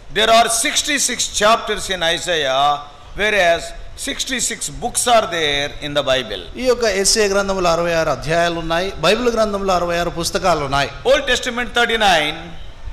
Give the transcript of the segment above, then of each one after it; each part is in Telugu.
there are 66 chapters in Isaiah, whereas 66 books are there in the Bible. ఈ యొక్క ఎస్ఏ గ్రంథంలో అరవై ఆరు అధ్యాయాలు ఉన్నాయి బైబిల్ గ్రంథంలో అరవై ఆరు పుస్తకాలు ఉన్నాయి Old Testament 39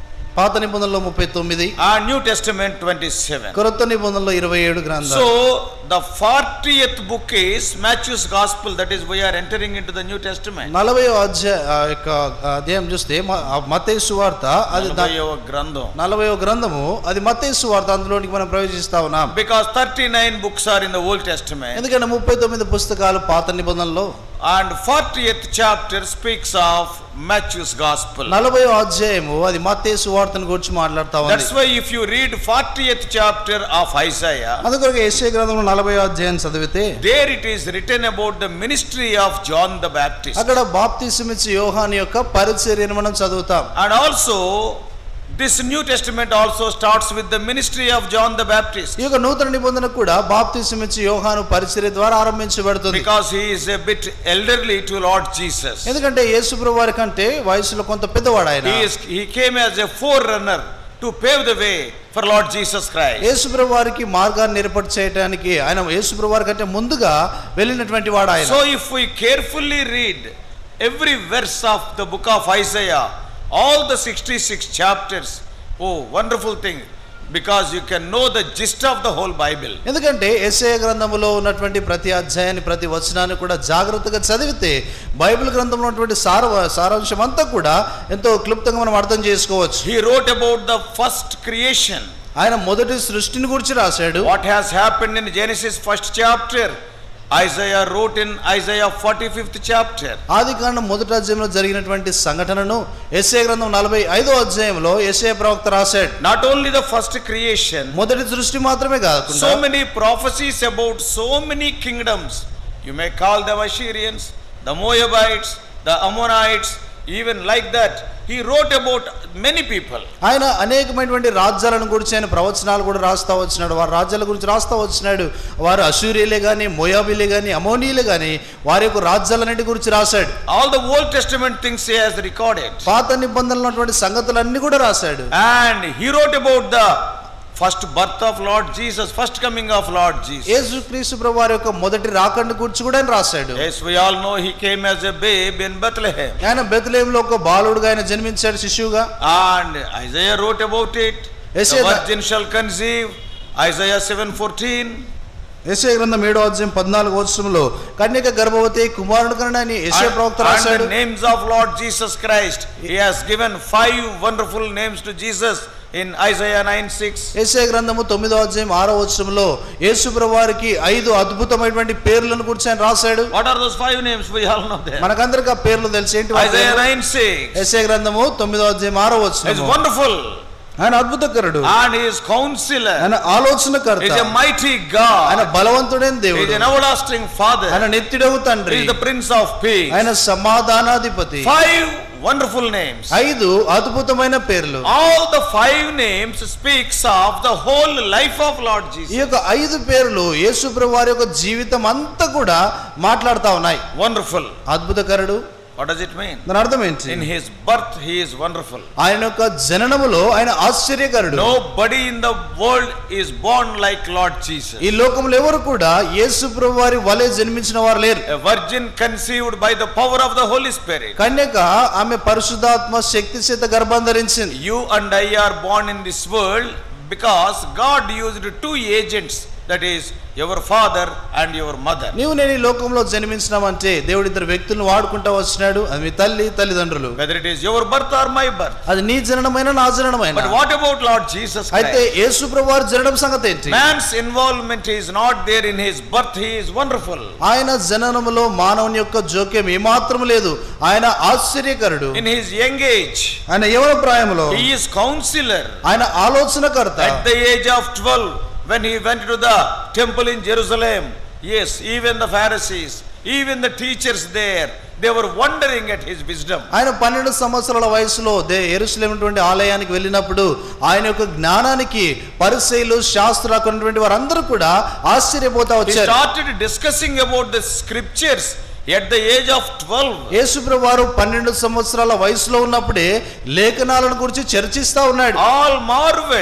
పాత నిబంధనలో ముప్పై తొమ్మిది and New Testament 27. కొరత నిబంధనలో ఇరవై ఏడు గ్రంథాలు So the 40th book is Matthew's Gospel, that is, we are entering into the New Testament. నలభై అధ్యాయ ఆ యొక్క అధ్యాయం చూస్తే మతేసు సువార్త అది దా- నలభైవ గ్రంథం నలభైవ గ్రంథము అది మతేసు సువార్త అందులోనికి మనం ప్రవేశిస్తా ఉన్నాం Because 39 books are in the Old Testament ఎందుకంటే ముప్పై తొమ్మిది పుస్తకాలు పాత నిబంధనలో and 40th chapter speaks of Matthew's Gospel. నలభై అధ్యాయము అది మత్తయి సువార్తను గురించి మాట్లాడుతా That's ఉంది why if you read 40th chapter of Isaiah, అందుకొరకు యెషయా గ్రంథంలో నలభై అధ్యాయం చదివితే there it is written about the ministry of John the Baptist. అక్కడ బాప్తిసమిచ్చి యోహాన్ యొక్క పరిచర్యను మనం చదువుతాం And also, this New Testament also starts with the ministry of John the Baptist. ఈ యొక్క నూతన నిబంధన కూడా బాప్తిసమిచ్చి యోహాను పరిచర్య ద్వారా ఆరంభించబడుతుంది Because he is a bit elderly to Lord Jesus. ఎందుకంటే యేసుప్రభు వారి కంటే వయసులో కొంత పెద్దవాడు ఆయన He, is, he came as a forerunner to pave the way for Lord Jesus Christ. యేసుప్రభు వారికి మార్గాన్ని ఏర్పాటు చేయడానికి ఆయన యేసుప్రభు వారి కంటే ముందుగా వెళ్ళినటువంటి వాడు ఆయన So if we carefully read every verse of the book of Isaiah, all the 66 chapters, oh, wonderful thing, because you can know the gist of the whole Bible. ఎందుకంటే ఎస్ఏ గ్రంథములో ఉన్నటువంటి ప్రతి అధ్యాయాన్ని ప్రతి వచనాన్ని కూడా జాగ్రత్తగా చదివితే బైబిల్ గ్రంథంలో ఉన్నటువంటి సార సారాంశం అంతా కూడా ఎంతో క్లుప్తంగా మనం అర్థం చేసుకోవచ్చు He wrote about the first creation, ఆయన మొదటి సృష్టిని గురించి రాశాడు what has happened in Genesis first chapter. Isaiah wrote in Isaiah 45th chapter. ఆది కాండం మొదటి అధ్యాయంలో జరిగినటువంటి సంఘటనను ఎస్ఏ గ్రంథం నలభై ఐదో అధ్యాయంలో ఎస్ఏ ప్రవక్త రాశాడు Not only the first creation, మొదటి సృష్టి మాత్రమే కాకుండా so many prophecies about so many kingdoms. You may call them Assyrians, the Moabites, the Ammonites, even like that. He wrote about many people. ఆయన అనేకమైనటువంటి రాజ్యాలను గురించి ఆయన ప్రవచనాలు కూడా రాస్తా వచ్చినాడు వారి రాజ్యాల గురించి రాస్తా వచ్చినాడు వారు అసూరియలే కానీ మోయాబీలే కానీ అమోనీలే కానీ వారి యొక్క రాజ్యాలన్నిటి గురించి రాశాడు All the Old Testament things he has recorded. పాత నిబంధనలు ఉన్నటువంటి సంగతులన్నీ కూడా రాశాడు And he wrote about the first birth of Lord Jesus, first coming of Lord Jesus. యేసు క్రీస్తు ప్రభు వారి యొక్క మొదటి రాకండి గురించి కూడా ఆయన రాశాడు Yes, we all know he came as a babe in Bethlehem. ఆయన బెత్లేంలో ఒక బాలుడుగా ఆయన జన్మించాడు శిశువుగా And Isaiah wrote about it. Yes, the yeah, the- virgin shall conceive. Isaiah 7:14. యెషయా గ్రంథం ఏడో అధ్యాయం పద్నాలుగు వచనంలో కన్యక గర్భవతి కుమారుడు కన్నా అని యెషయా ప్రవక్త And, రాశాడు and the names of Lord Jesus Christ. He has given five wonderful names to Jesus in Isaiah 9:6. యెషయా గ్రంథము తొమ్మిదో అధ్యాయం ఆరో వచనంలో యేసు ప్రభు వారికి ఐదు అద్భుతమైనటువంటి పేర్లను గురించి ఆయన రాశాడు What are those five names? We all know them. మనకందరికి ఆ పేర్లు తెలిసి ఏంటి వాటి Isaiah పేర్లు? 9:6 యెషయా గ్రంథము తొమ్మిదో అధ్యాయం ఆరో is వచనం wonderful. ఆయన అద్భుతకరుడు And he is counselor. ఆయన He ఆలోచనకర్త is a mighty ఆయన God. బలవంతుడైన He is దేవుడు an everlasting Father. ఆయన నిత్యుడవు He తండ్రి is the Prince of Peace. ఆయన సమాధానాధిపతి Five wonderful names. ఐదు అద్భుతమైన పేర్లు All the five names speaks of the whole life of Lord ఈ Jesus. యొక్క ఐదు పేర్లు యేసుప్రభు వారి యొక్క జీవితం అంతా కూడా మాట్లాడుతా ఉన్నాయి Wonderful. అద్భుతకరుడు What does it mean? దాని అర్థం ఏంటి In his birth, he is wonderful. ఆయన యొక్క జననములో ఆయన ఆశ్చర్యకరుడు Nobody in the world is born like Lord Jesus. ఈ లోకంలో ఎవరు కూడా యేసు ప్రభు వారి వలె జన్మించిన వారు లేరు A virgin conceived by the power of the Holy Spirit. కన్యక ఆమె పరిశుద్ధాత్మ శక్తి చేత గర్భం ధరించింది You and I are born in this world because God used two agents, that is, your father and your mother. నీవు నేను ఈ లోకంలో జన్మించినామంటే దేవుడు ఇద్దరు వ్యక్తులను వాడుకుంటా వచ్చినాడు అది మీ తల్లి తల్లిదండ్రులు Whether it is your birth or my birth. అది నీ జననమైన నా జననమైన But what about Lord Jesus అయితే Christ? యేసు ప్రభు వారి జననం సంగతి ఏంటి Man's involvement is not there in his birth. He is wonderful. ఆయన జననములో మానవుని యొక్క జోక్యం ఏమాత్రం లేదు ఆయన ఆశ్చర్యకరుడు In his young age, ఆయన యవన ప్రాయంలో he is counselor. ఆయన ఆలోచనకర్త At the age of 12, when he went to the temple in Jerusalem, yes, even the Pharisees, even the teachers there, they were wondering at his wisdom. ఆయన పన్నెండు సంవత్సరాల వయసులో దే ఎరుసలేమైనటువంటి ఆలయానికి వెళ్ళినప్పుడు ఆయన యొక్క జ్ఞానానికి పరిశైలు శాస్త్రులు అక్కడ ఉన్నటువంటి వారందరూ కూడా ఆశ్చర్యపోతా He వచ్చారు started discussing about the scriptures at the age of 12. యేసుప్రభు వారు పన్నెండు సంవత్సరాల వయసులో ఉన్నప్పుడే లేఖనాలను గురించి చర్చిస్తా ఉన్నాడు All marveled.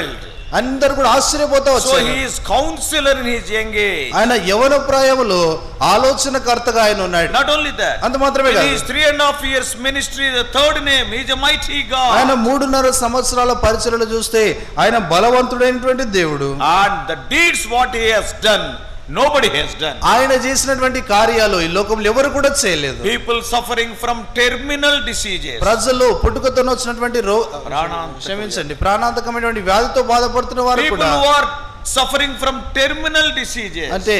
అందరు కూడా ఆశ్చర్యపోతా So వచ్చారు he is counselor in his young age. ఆయన యవన ప్రాయములో ఆలోచనకర్తగా ఆయన ఉన్నాడు Not only that, అంత మాత్రమే in కాదు his three and a half years ministry, the third name, he is a mighty ఆయన God. మూడున్నర సంవత్సరాల పరిచయలు చూస్తే ఆయన బలవంతుడైనటువంటి దేవుడు And the deeds what he has done, nobody has done. ఆయన చేసినటువంటి కార్యాలు ఈ లోకంలో ఎవరు కూడా చేయలేదు People suffering from terminal diseases. ప్రజలు పుట్టుకతో వచ్చినటువంటి రో ప్రాణాంతక క్షమించండి ప్రాణాంతకమైనటువంటి వ్యాధితో బాధపడుతున్న వారు People కూడా who are suffering from terminal diseases. అంటే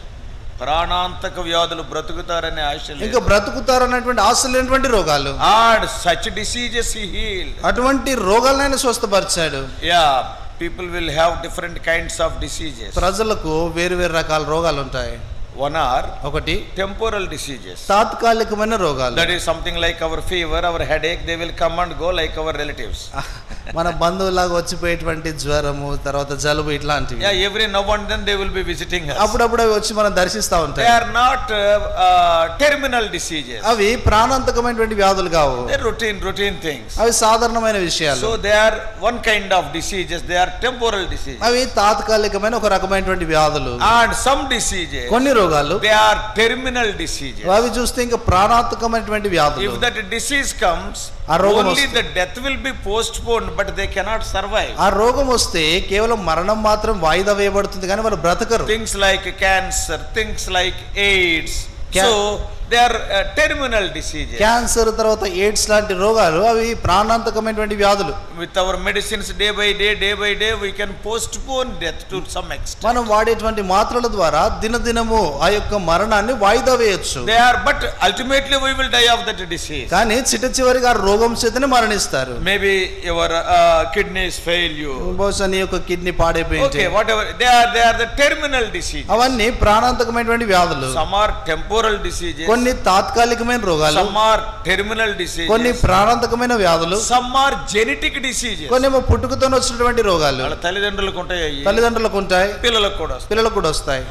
ప్రాణాంతక వ్యాధులు బ్రతుకుతారనే ఆశ ఇంకా లేదు. బ్రతుకుతారన్నటువంటి ఆశ లేనటువంటి రోగాలు And such diseases he healed. అటువంటి రోగాలనైనా స్వస్థపరిచాడు Yeah, people will have different kinds of diseases. ప్రజలకు వేరు వేరు రకాల రోగాలు ఉంటాయి One are ఒకటి temporal diseases. తాత్కాలికమైన రోగాలు That is something like our fever, our headache, they will come and go like our relatives. మన బంధువులాగా వచ్చిపోయేటువంటి జ్వరము తర్వాత జలుబు ఇట్లాంటివి Yeah, every now and then they will be visiting us. అప్పుడప్పుడు అవి వచ్చి మనం దర్శిస్తా They ఉంటాయి are not uh, uh, terminal diseases. అవి ప్రాణాంతకమైనటువంటి వ్యాధులు కావు They're routine, routine things. అవి సాధారణమైన విషయాలు So they are one kind of diseases, they are temporal diseases. అవి తాత్కాలికమైన ఒక రకమైనటువంటి వ్యాధులు And some diseases, కొన్ని రోగాలు they are terminal diseases. అవి చూస్తే ఇంకా ప్రాణాత్మకమైనటువంటి వ్యాధులు If that disease comes, ఆ రోగం only వస్తే- the death will be postponed, but they cannot survive. ఆ రోగం వస్తే కేవలం మరణం మాత్రం వాయిదా వేయబడుతుంది కానీ వాళ్ళు బ్రతకరు Things like cancer, things like AIDS. Ca- So they are uh, terminal diseases. Cancer తర్వాత ఎయిడ్స్ లాంటి రోగాలు అవి ప్రాణాంతకమైనటువంటి వ్యాధులు With our medicines day by day, day by day, we can postpone death to some extent. మనం వాడేటువంటి మాత్రల ద్వారా దినదినము ఆ యొక్క మరణాన్ని వాయిదా వేయొచ్చు They are, but ultimately we will die of that disease. కానీ చిట్ట చివరిగా ఆ రోగం చేతనే మరణిస్తారు Maybe your uh, kidneys fail you. బహుశా నీ యొక్క కిడ్నీ పాడైపోయింది Okay, whatever. They are, they are the terminal disease. అవన్నీ ప్రాణాంతకమైనటువంటి వ్యాధులు Some are temporal diseases. కొన్ని తాత్కాలికమైన రోగాలు Some are terminal diseases. కొన్ని ప్రాణాంతకమైన వ్యాధులు Some are genetic diseases. కొన్ని ఏమో పుట్టుకతో వచ్చినటువంటి రోగాలు వాళ్ళ తల్లిదండ్రులకు ఉంటాయి అయ్యి. తల్లిదండ్రులకు ఉంటాయి పిల్లలకు కూడా వస్తాయి. పిల్లలకు కూడా వస్తాయి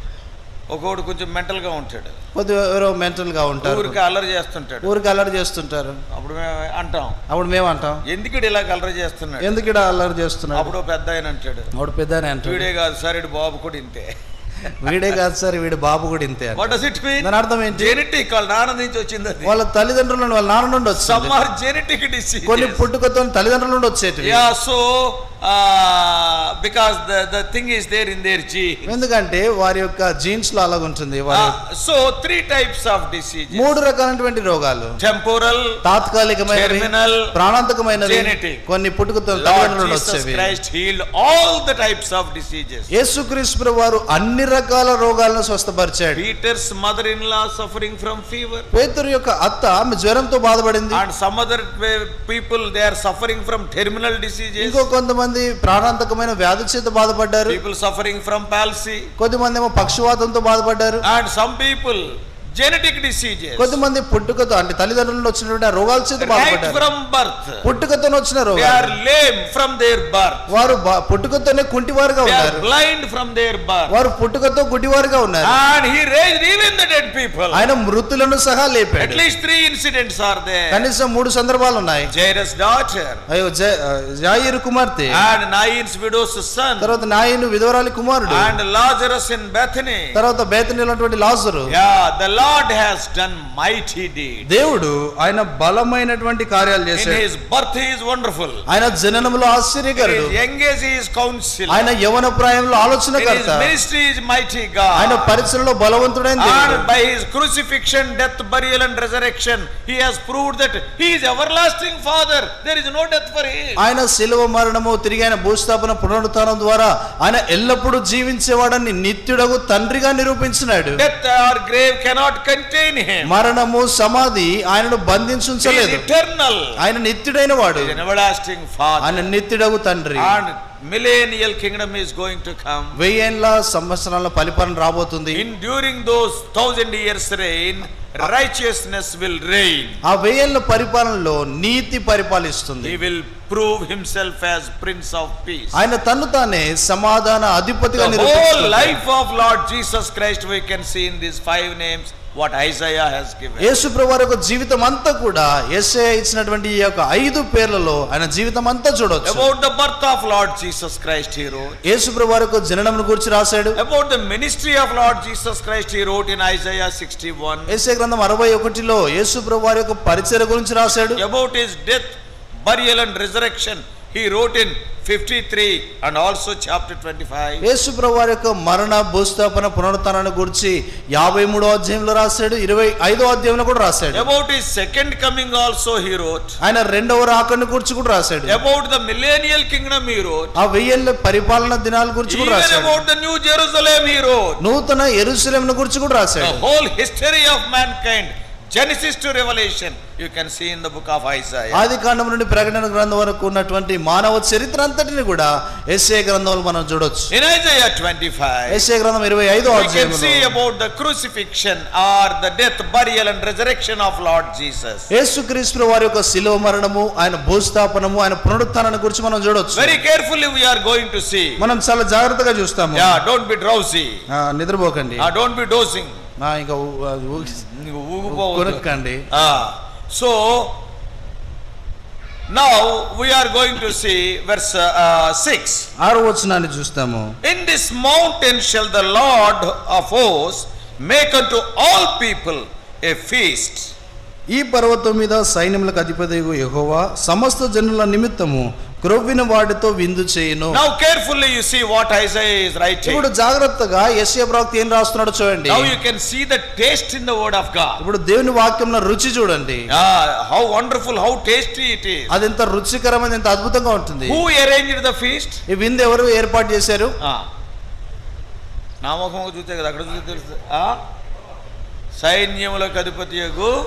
ఒకడు కొంచెం మెంటల్ గా ఉంటాడు కొద్ది ఎవరో మెంటల్ గా ఉంటారు ఊరికి అల్లరి చేస్తుంటాడు ఊరికి అల్లరి చేస్తుంటారు అప్పుడు మేము అంటాం అప్పుడు మేము అంటాం ఎందుకు ఈడు ఇలా అల్లరి చేస్తున్నాడు ఎందుకు ఇక్కడ అల్లరి చేస్తున్నాడు అప్పుడు పెద్ద ఆయన అంటాడు అప్పుడు పెద్ద అంటాడు వీడే కాదు సార్ ఇటు బాబు కూడా ఇంతే వీడే కాదు సార్ వీడి బాబు కూడా ఇంతే అంటాడు. వాట్ డస్ ఇట్ మీన్ దాని అర్థం ఏంటి జెనెటిక్ వాళ్ళ నాన్న నుంచి వచ్చింది అది వాళ్ళ తల్లిదండ్రుల నుండి వాళ్ళ నాన్న నుండి సమ్ వచ్చింది ఆర్ జెనెటిక్ డిసీజ్ కొన్ని పుట్టుకతో తల్లిదండ్రుల నుండి వచ్చేటివి yeah so because the the thing is there in there జీ ఎందుకంటే వారి యొక్క జీన్స్ లో అలాగ ఉంటుంది వారి so three types of disease మూడు రకాలైనటువంటి రోగాలు టెంపోరల్ తాత్కాలికమైనవి Terminal, ప్రాణాంతకమైనవి genetic. కొన్ని పుట్టుకతో Lord తల్లిదండ్రుల నుండి Jesus వచ్చేవి Christ healed all the types of diseases. యేసుక్రీస్తు వారు అన్ని రకాల రోగాలను స్వస్థపరిచాడు Peter's mother-in-law suffering from fever. పేతురు యొక్క అత్త ఆమె జ్వరంతో బాధపడింది And some other uh, people, they are suffering from terminal diseases. ఇంకో కొంతమంది ప్రాణాంతకమైన వ్యాధి చేత బాధపడ్డారు People suffering from palsy. కొద్దిమంది ఏమో పక్షవాతంతో బాధపడ్డారు And some people, genetic diseases. కొద్దిమంది పుట్టుకతో అంటే తల్లిదండ్రుల నుండి వచ్చినటువంటి ఆ రోగాల చేత Right బాధపడ్డారు from birth. పుట్టుకతో వచ్చిన They రోగాలు are lame from their birth. వారు బా- పుట్టుకతోనే కుంటివారుగా They are ఉన్నారు blind from their birth. వారు పుట్టుకతో గుడ్డివారుగా ఉన్నారు And he raised even the dead people. ఆయన మృతులను సహా At లేపాడు least three incidents are there. కనీసం మూడు సందర్భాలు ఉన్నాయి Jairus' daughter. అయ్యో జై- ఆ, జాయిరు కుమార్తె And Nain's widow's son. తర్వాత నాయను విధవరాలి కుమారుడు And Lazarus in Bethany. తర్వాత బేతనీలటువంటి లాజరు Yeah, the Lord has done mighty deeds. దేవుడు ఆయన బలమైనటువంటి కార్యాలు In చేశాడు his birth he is wonderful. ఆయన జననములో In ఆశ్చర్యకరుడు his young age he is counselor. ఆయన యవన ప్రాయంలో In his ఆలోచనకర్త ministry is mighty ఆయన God. పరిచయలో బలవంతుడైన దేవుడు And by his crucifixion, death, burial and resurrection, he has proved that he is everlasting Father. There is no death for him. ఆయన శిలువ మరణము తిరిగి ఆయన భూస్థాపన పునరుత్థానం ద్వారా ఆయన ఎల్లప్పుడూ జీవించేవాడని నిత్యుడగు తండ్రిగా నిరూపించినాడు Death or grave cannot contain him. మరణము సమాధి ఆయనను He is బంధించుంచలేదు eternal. ఆయన నిత్యుడైన వాడు He is an everlasting Father. ఆయన నిత్యుడగు తండ్రి And millennial kingdom is going to come. వెయ్యేండ్ల సంవత్సరాల పరిపాలన రాబోతుంది In during those thousand years reign, righteousness will reign. ఆ వెయ్యేండ్ల పరిపాలనలో నీతి పరిపాలిస్తుంది He will prove himself as Prince of Peace. ఆయన తన్ను తానే సమాధాన అధిపతిగా The whole నిరూపించుకుంటాడు. life of Lord Jesus Christ we can see in these five names what Isaiah has given. యేసు ప్రభు వారి యొక్క జీవితం అంతా కూడా యేసే ఇచ్చినటువంటి ఈ యొక్క ఐదు పేర్లలో ఆయన జీవితం అంతా చూడొచ్చు About the birth of Lord Jesus Christ, he wrote. యేసు ప్రభు వారి యొక్క జననం గురించి రాశాడు About the ministry of Lord Jesus Christ, he wrote in Isaiah 61. యేసే గ్రంథం అరవై ఒకటిలో యేసు ప్రభు వారి యొక్క పరిచయ గురించి రాశాడు About his death, burial, and resurrection, he wrote in 53 and also chapter 25. యేసు ప్రభు వారి యొక్క మరణ భూస్థాపన పునరుత్థానాన్ని గురించి యాభై మూడో అధ్యాయంలో రాశాడు ఇరవై ఐదో అధ్యాయంలో కూడా రాశాడు About his second coming also, he wrote. ఆయన రెండవ రాకడిని గురించి కూడా రాశాడు About the millennial kingdom, he wrote. ఆ వెయ్యేళ్ళ పరిపాలన దినాల గురించి Even కూడా రాశాడు about the New Jerusalem, he wrote. నూతన ఎరుసలేంను గురించి కూడా The రాశాడు whole history of mankind, Genesis to Revelation, you can see in the book of Isaiah. ఆది కాండం నుండి ప్రకటన గ్రంథం వరకు ఉన్నటువంటి మానవ చరిత్ర అంతటిని కూడా ఎస్ఏ గ్రంథంలో మనం చూడొచ్చు In Isaiah 25, ఎస్ఏ గ్రంథం ఇరవై ఐదో we can అధ్యాయంలో see about the crucifixion or the death, burial, and resurrection of Lord Jesus. యేసుక్రీస్తు వారి యొక్క శిలువ మరణము ఆయన భూస్థాపనము ఆయన పునరుత్థానాన్ని గురించి మనం చూడొచ్చు Very carefully, we are going to see. మనం చాలా జాగ్రత్తగా చూస్తాము Yeah, don't be drowsy. ఆ, నిద్రపోకండి Ah, don't be dozing. ఆ, ఇంకా ఊ- ఆ, ఊ- నీకు ఊగిపోవద్దు. కొనుక్కండి Ah, so now we are going to see verse uh, 6. ఆరో వచనాన్ని చూస్తాము In this mountain shall the Lord of hosts make unto all people a feast. ఈ పర్వతం మీద సైన్యములకు అధిపతి యెహోవా సమస్త జనుల నిమిత్తము క్రొవ్విన వాటితో విందు చేయును Now carefully you see what Isaiah is writing. ఇప్పుడు జాగ్రత్తగా యశ్య ప్రవక్త ఏం రాస్తున్నాడో చూడండి Now you can see the taste in the word of God. ఇప్పుడు దేవుని వాక్యంలో రుచి చూడండి Ah, how wonderful, how tasty it is. అది ఎంత రుచికరమైన ఎంత అద్భుతంగా ఉంటుంది Who arranged the feast? ఈ విందు ఎవరు ఏర్పాటు చేశారు Ah. నా ముఖం చూస్తే కదా అక్కడ చూస్తే తెలుసు Ah? సైన్యములకు అధిపతి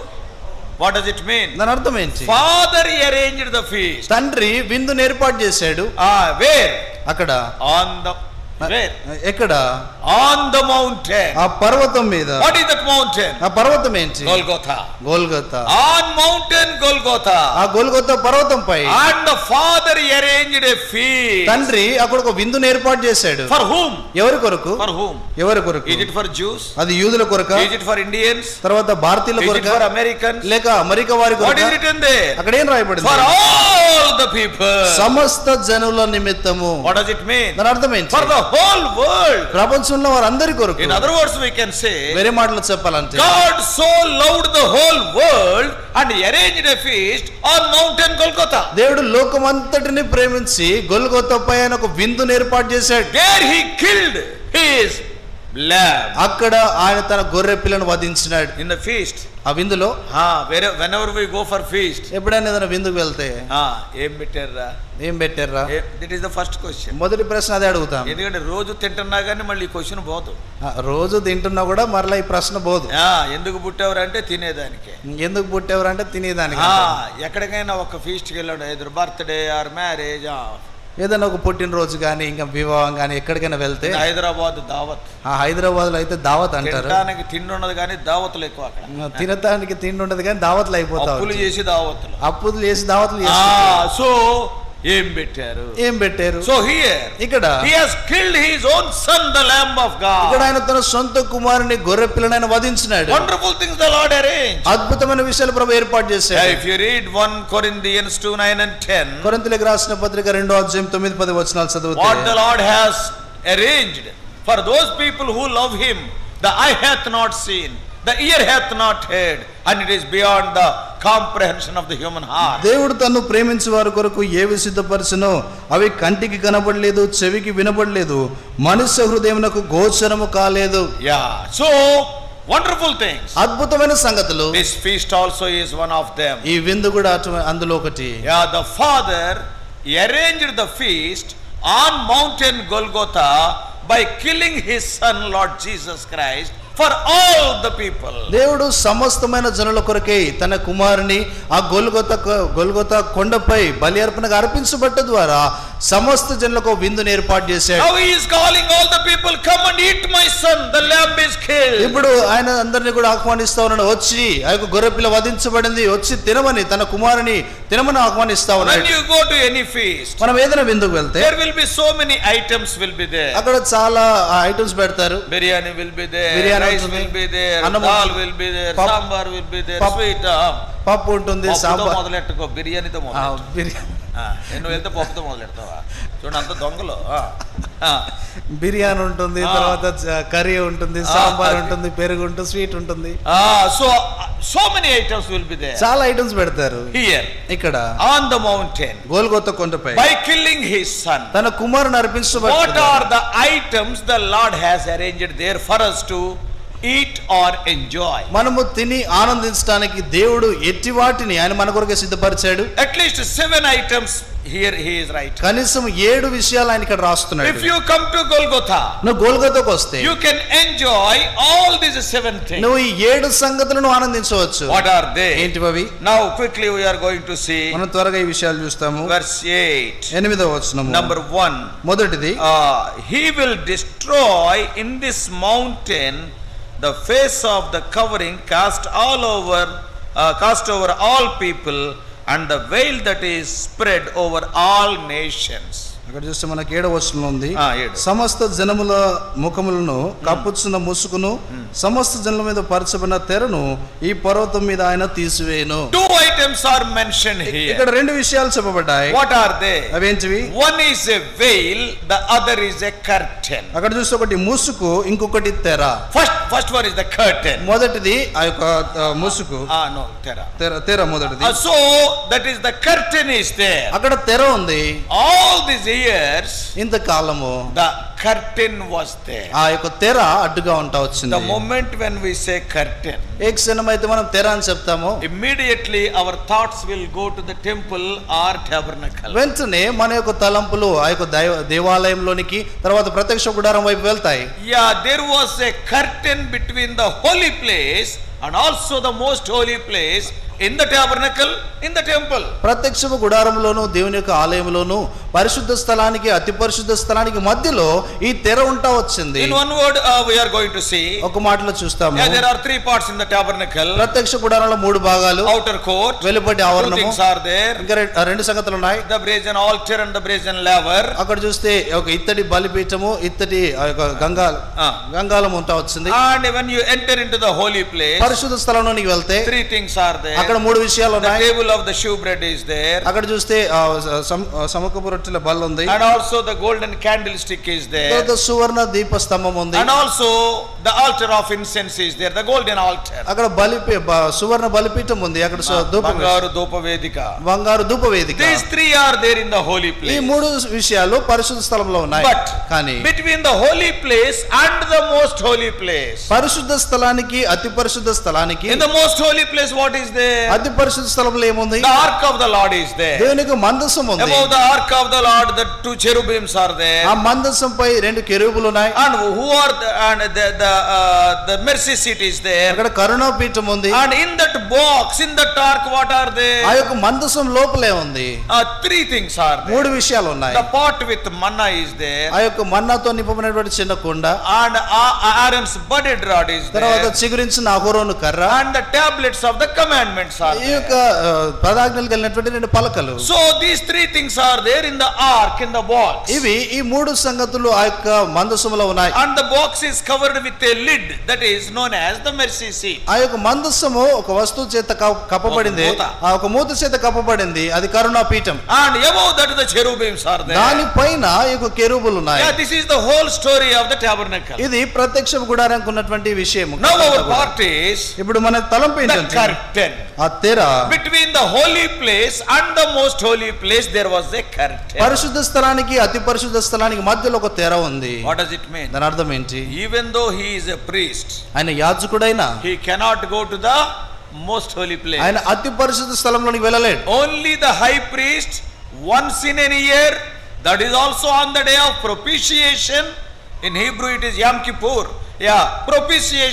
వాట్ డస్ ఇట్ మీన్ దాని అర్థం ఏంటి ఫాదర్ అరేంజ్డ్ ద ఫీస్ట్ తండ్రి విందును ఏర్పాటు చేశాడు వేర్ అక్కడ ఆన్ ద వేర్ ఎక్కడ ఆన్ ద మౌంటైన్ ఆ పర్వతం మీద వాట్ ఈస్ దట్ మౌంటైన్ ఆ పర్వతం ఏంటి గోల్గోథా గోల్గొత ఆన్ మౌంటైన్ గోల్గోథా ఆ గోల్గొత పర్వతంపై and the father arranged a feast తండ్రి అక్కడ ఒక విందును ఏర్పాటు చేశాడు ఫర్ హూమ్ ఎవరి కొరకు ఫర్ హూమ్ ఎవరి కొరకు ఈజ్ ఇట్ ఫర్ జ్యూస్ అది యూదుల కొరక ఈజ్ ఇట్ ఫర్ ఇండియన్స్ తర్వాత భారతీయుల ఈజ్ ఇట్ కొరక ఫర్ అమెరికన్స్ లేక అమెరికా వారి వాట్ కొరక ఈస్ రిటన్ దేర్ అక్కడ ఏం రాయబడింది ఫర్ ఆల్ ద పీపుల్ సమస్త జనుల నిమిత్తము వాట్ డస్ ఇట్ మీన్ దాని అర్థం ఏంటి ఫర్ ద హోల్ వరల్డ్ ప్రపంచంలో వారందరి కొరకు in other words we can say వేరే మాటలు చెప్పాలంటే God so loved the whole world and arranged a feast on Mountain Golgotha. దేవుడు లోకమంతటిని ప్రేమించి గొల్గొతపై ఆయన ఒక విందును ఏర్పాటు చేశాడు There he killed his lamb అక్కడ ఆయన తన గొర్రె పిల్లను వధించినాడు in the feast. ఆ విందులో Ah, where, whenever we go for feast, ఎప్పుడైనా ఏదైనా విందుకు వెళ్తే ah, ఏం పెట్టారా ఏం పెట్టారా that is the first question మొదటి ప్రశ్న అదే అడుగుతాం ఎందుకంటే రోజు తింటున్నా కానీ మళ్ళీ క్వశ్చన్ పోదు ఆ, రోజు తింటున్నా కూడా మరలా ఈ ప్రశ్న పోదు Ah, ఎందుకు పుట్టావరంటే తినేదానికి ఎందుకు పుట్టేవారంటే తినేదానికి Ah, ఎక్కడికైనా ఒక ఫీస్ట్కి వెళ్ళాడు ఎదురు బర్త్డే ఆర్ మ్యారేజ్ ఏదైనా ఒక పుట్టినరోజు కానీ ఇంకా వివాహం కానీ ఎక్కడికైనా వెళ్తే హైదరాబాద్ దావత్ ఆ హైదరాబాద్ లో అయితే దావత్ అంటారు తినడానికి తిండి ఉండదు కానీ దావతులు ఎక్కువ అక్కడ తినటానికి తిండి ఉండదు కానీ దావత్లు అయిపోతా అప్పులు ఉంటాయి. చేసి దావతులు అప్పులు చేసి దావత్లు ఆ, చేసి సో ఏం పెట్టారు ఏం పెట్టారు సో హియర్ ఇక్కడ he has killed his own son the lamb of ఇక్కడ god ఆయన తన సొంత కుమారుని గొర్రె పిల్లని వధించినాడు wonderful things the lord arranged అద్భుతమైన విషయాలు ప్రభు ఏర్పాటు Yeah, చేశాడు if you read 1 corinthians 2 9 and 10 కొరింతలకు రాసిన పత్రిక రెండో అధ్యాయం తొమ్మిది పది వచనాలు what the చదివితే lord has arranged for those people who love him the eye hath not seen the ear hath not heard and it is beyond the comprehension of the human heart దేవుడు తన్ను ప్రేమించే వారి కొరకు ఏవి సిద్ధపరచునో అవి కంటికి కనబడలేదు చెవికి వినబడలేదు మనుష్య హృదయమునకు గోచరము కాలేదు yeah so wonderful things అద్భుతమైన సంగతులు this feast also is one of them ఈ విందు కూడా అటు- అందులో ఒకటి Yeah, the father arranged the feast on mountain Golgotha by killing his son Lord Jesus Christ for all the people. దేవుడు సమస్తమైన జనుల కొరకై తన కుమారుని ఆ గొల్గొత గొల్గొత కొండపై బలి అర్పణగా అర్పించబట్ట ద్వారా సమస్త జనులకు ఒక విందును ఏర్పాటు చేశాడు Now he is calling all the people, come and eat my son, the lamb is killed. ఇప్పుడు ఆయన అందరినీ కూడా ఆహ్వానిస్తా ఉన్నాడు వచ్చి ఆ యొక్క గొర్రెపిల్ల వధించబడింది వచ్చి తినమని తన కుమారుని తినమని ఆహ్వానిస్తా When ఉన్నాడు you go to any feast, మనం ఏదైనా విందుకు వెళ్తే there will be so many items will be there. అక్కడ చాలా ఐటమ్స్ పెడతారు Biryani will be there, Biryani rice ఉంటుంది. will be there, అన్నం dal ఉంటుంది. will be there, పప్పు- sambar will be there, పప్పు- sweet. ah. పప్పు ఉంటుంది పప్పుతో సాంబార్ మొదలెట్టుకో బిర్యానీతో ఆ, మొదలెట్టు బిర్యానీ ఆ, నువ్వు వెళ్తే పప్పుతో మొదలెడతావా చూడండి అంత దొంగలు ఆ, ఆ. బిర్యానీ ఉంటుంది ఆ. తర్వాత చ- కర్రీ ఉంటుంది ఆ, సాంబార్ అది. ఉంటుంది పెరుగు ఉంటుంది స్వీట్ ఉంటుంది ఆ, so so many items will be there చాలా ఐటమ్స్ పెడతారు here ఇక్కడ on the mountain గోల్గొత్త కొండపై by killing his son తన కుమారుని what అర్పించబడుతున్నాడు are the items the lord has arranged there for us to eat or enjoy మనము తిని ఆనందించడానికి దేవుడు ఎట్టి వాటిని ఆయన మన కొరకే సిద్ధపరిచాడు at least seven items here he is right కనీసం ఏడు విషయాలు ఆయన ఇక్కడ రాస్తున్నాడు if you come to golgotha నువ్వు గోల్గొత్తకు వస్తే you can enjoy all these seven things నువ్వు ఈ ఏడు సంగతులను ఆనందించవచ్చు what are they ఏంటివి అవి now quickly we are going to see మనం త్వరగా ఈ విషయాలు చూస్తాము verse 8 ఎనిమిదవ వచనము number 1 మొదటిది uh, he will destroy in this mountain the face of the covering cast all over uh, cast over all people and the veil that is spread over all nations అక్కడ చూస్తే మనకి ఏడవ వచనంలో ఉంది ఆ, ఏడు. సమస్త జనముల ముఖములను కప్పుచున్న ముసుగును సమస్త జనుల మీద పరచబడిన తెరను ఈ పర్వతం మీద ఆయన తీసివేయను two items are mentioned ఇక్కడ here రెండు విషయాలు చెప్పబడ్డాయి what are they అవేంటివి one is a veil the other is a curtain అక్కడ చూస్తే ఒకటి ముసుగు ఇంకొకటి తెర first first one is the curtain మొదటిది ఆ యొక్క ఆ, ముసుగు ah no terra తెర తెర మొదటిది Uh, so that is the curtain is there అక్కడ తెర ఉంది all these years ఇంతకాలము the curtain was there ఆ యొక్క తెర అడ్డుగా ఉంటా the వచ్చింది moment when we say curtain ఏ క్షణం అయితే మనం తెర అని చెప్తాము immediately our thoughts will go to the temple or tabernacle వెంటనే మన యొక్క తలంపులు ఆ యొక్క దైవ దేవాలయంలోనికి తర్వాత ప్రత్యక్ష గుడారం వైపు వెళ్తాయి yeah there was a curtain between the holy place and also the most holy place in the tabernacle in the temple ప్రత్యక్ష గుడారంలోను దేవుని యొక్క ఆలయంలోను పరిశుద్ధ స్థలానికి అతి పరిశుద్ధ స్థలానికి మధ్యలో ఈ తెర ఉంటా వచ్చింది in one word uh, we are going to see ఒక మాటలో చూస్తాము yeah there are three parts in the tabernacle ప్రత్యక్ష గుడారంలో మూడు భాగాలు outer court వెలుపటి two ఆవరణము things are there ఇంకా రె- ఆ రెండు సంగతులు ఉన్నాయి the brazen altar and the brazen laver అక్కడ చూస్తే ఒక ఇత్తడి బలిపీఠము ఇత్తడి ఆ యొక్క గంగా Ah. గంగాలం ఉంటా వచ్చింది and when you enter into the holy place పరిశుద్ధ స్థలంలోనికి వెళ్తే three things are there అక్కడ మూడు విషయాలు the ఉన్నాయి table of the shewbread is there అక్కడ చూస్తే ఆ, సమ- ఆ, సమకపు రొట్టెల బల్ల ఉంది and also the golden candlestick is there తర్వాత సువర్ణ దీప స్తంభం ఉంది and also the altar of incense is there the golden altar అక్కడ బలి సువర్ణ బలిపీఠం ఉంది అక్కడ సు- ధూపం బంగారు ధూప వేదిక బంగారు ధూప వేదిక these three are there in the holy ఈ place మూడు విషయాలు పరిశుద్ధ స్థలంలో ఉన్నాయి but కానీ between the holy place and the most holy place పరిశుద్ధ స్థలానికి అతి పరిశుద్ధ స్థలానికి in the most holy place what is there అతి పరిశుద్ధ స్థలంలో ఏముంది the ark of the lord is there దేవునికి మందసం ఉంది above the ark of the lord the two cherubims are there ఆ మందసంపై రెండు కెరూబులు ఉన్నాయి and who are the, and the the, uh, the mercy seat is there అక్కడ కరుణాపీఠం ఉంది and in that box in that ark what are ఆ there యొక్క మందసం లోపలే ఉంది uh, three things are there మూడు విషయాలు ఉన్నాయి the pot with manna is there ఆ యొక్క మన్నాతో నింపబడినటువంటి చిన్న కుండ and A- Aaron's budded rod is తర్వాత there చిగురించిన అహోరోను కర్ర and the tablets of the commandments are ఈ యొక్క there ఆ, పదాజ్ఞలు కలిగినటువంటి రెండు పలకలు so these three things are there in the ark in the box ఇవి ఈ మూడు సంగతులు ఆ యొక్క మందసములో ఉన్నాయి and the box is covered with a lid that is known as the mercy seat ఆ యొక్క మందస్సము ఒక వస్తువు చేత కప్- కప్పబడింది ఒక మూత. ఆ ఒక మూత చేత కప్పబడింది అది కరుణా పీఠం and above that the cherubims are there దాని పైన ఈ యొక్క కెరూబులు ఉన్నాయి yeah this is the whole story of the tabernacle ఇది ప్రత్యక్ష గుడారానికి ఉన్నటువంటి విషయం now our part is ఇప్పుడు మన తలంపు the ఏంటంటే curtain ఆ తెర between the holy place and the most holy place there was a curtain పరిశుద్ధ స్థలానికి అతి పరిశుద్ధ స్థలానికి మధ్యలో ఒక తెర ఉంది what does it mean దాని అర్థం ఏంటి even though he is a priest ఆయన యాజకుడైనా he cannot go to the most holy place ఆయన అతి పరిశుద్ధ స్థలంలోనికి వెళ్ళలేడు only the high priest once in a year that is also on the day of propitiation in hebrew it is yom kippur yeah propitiation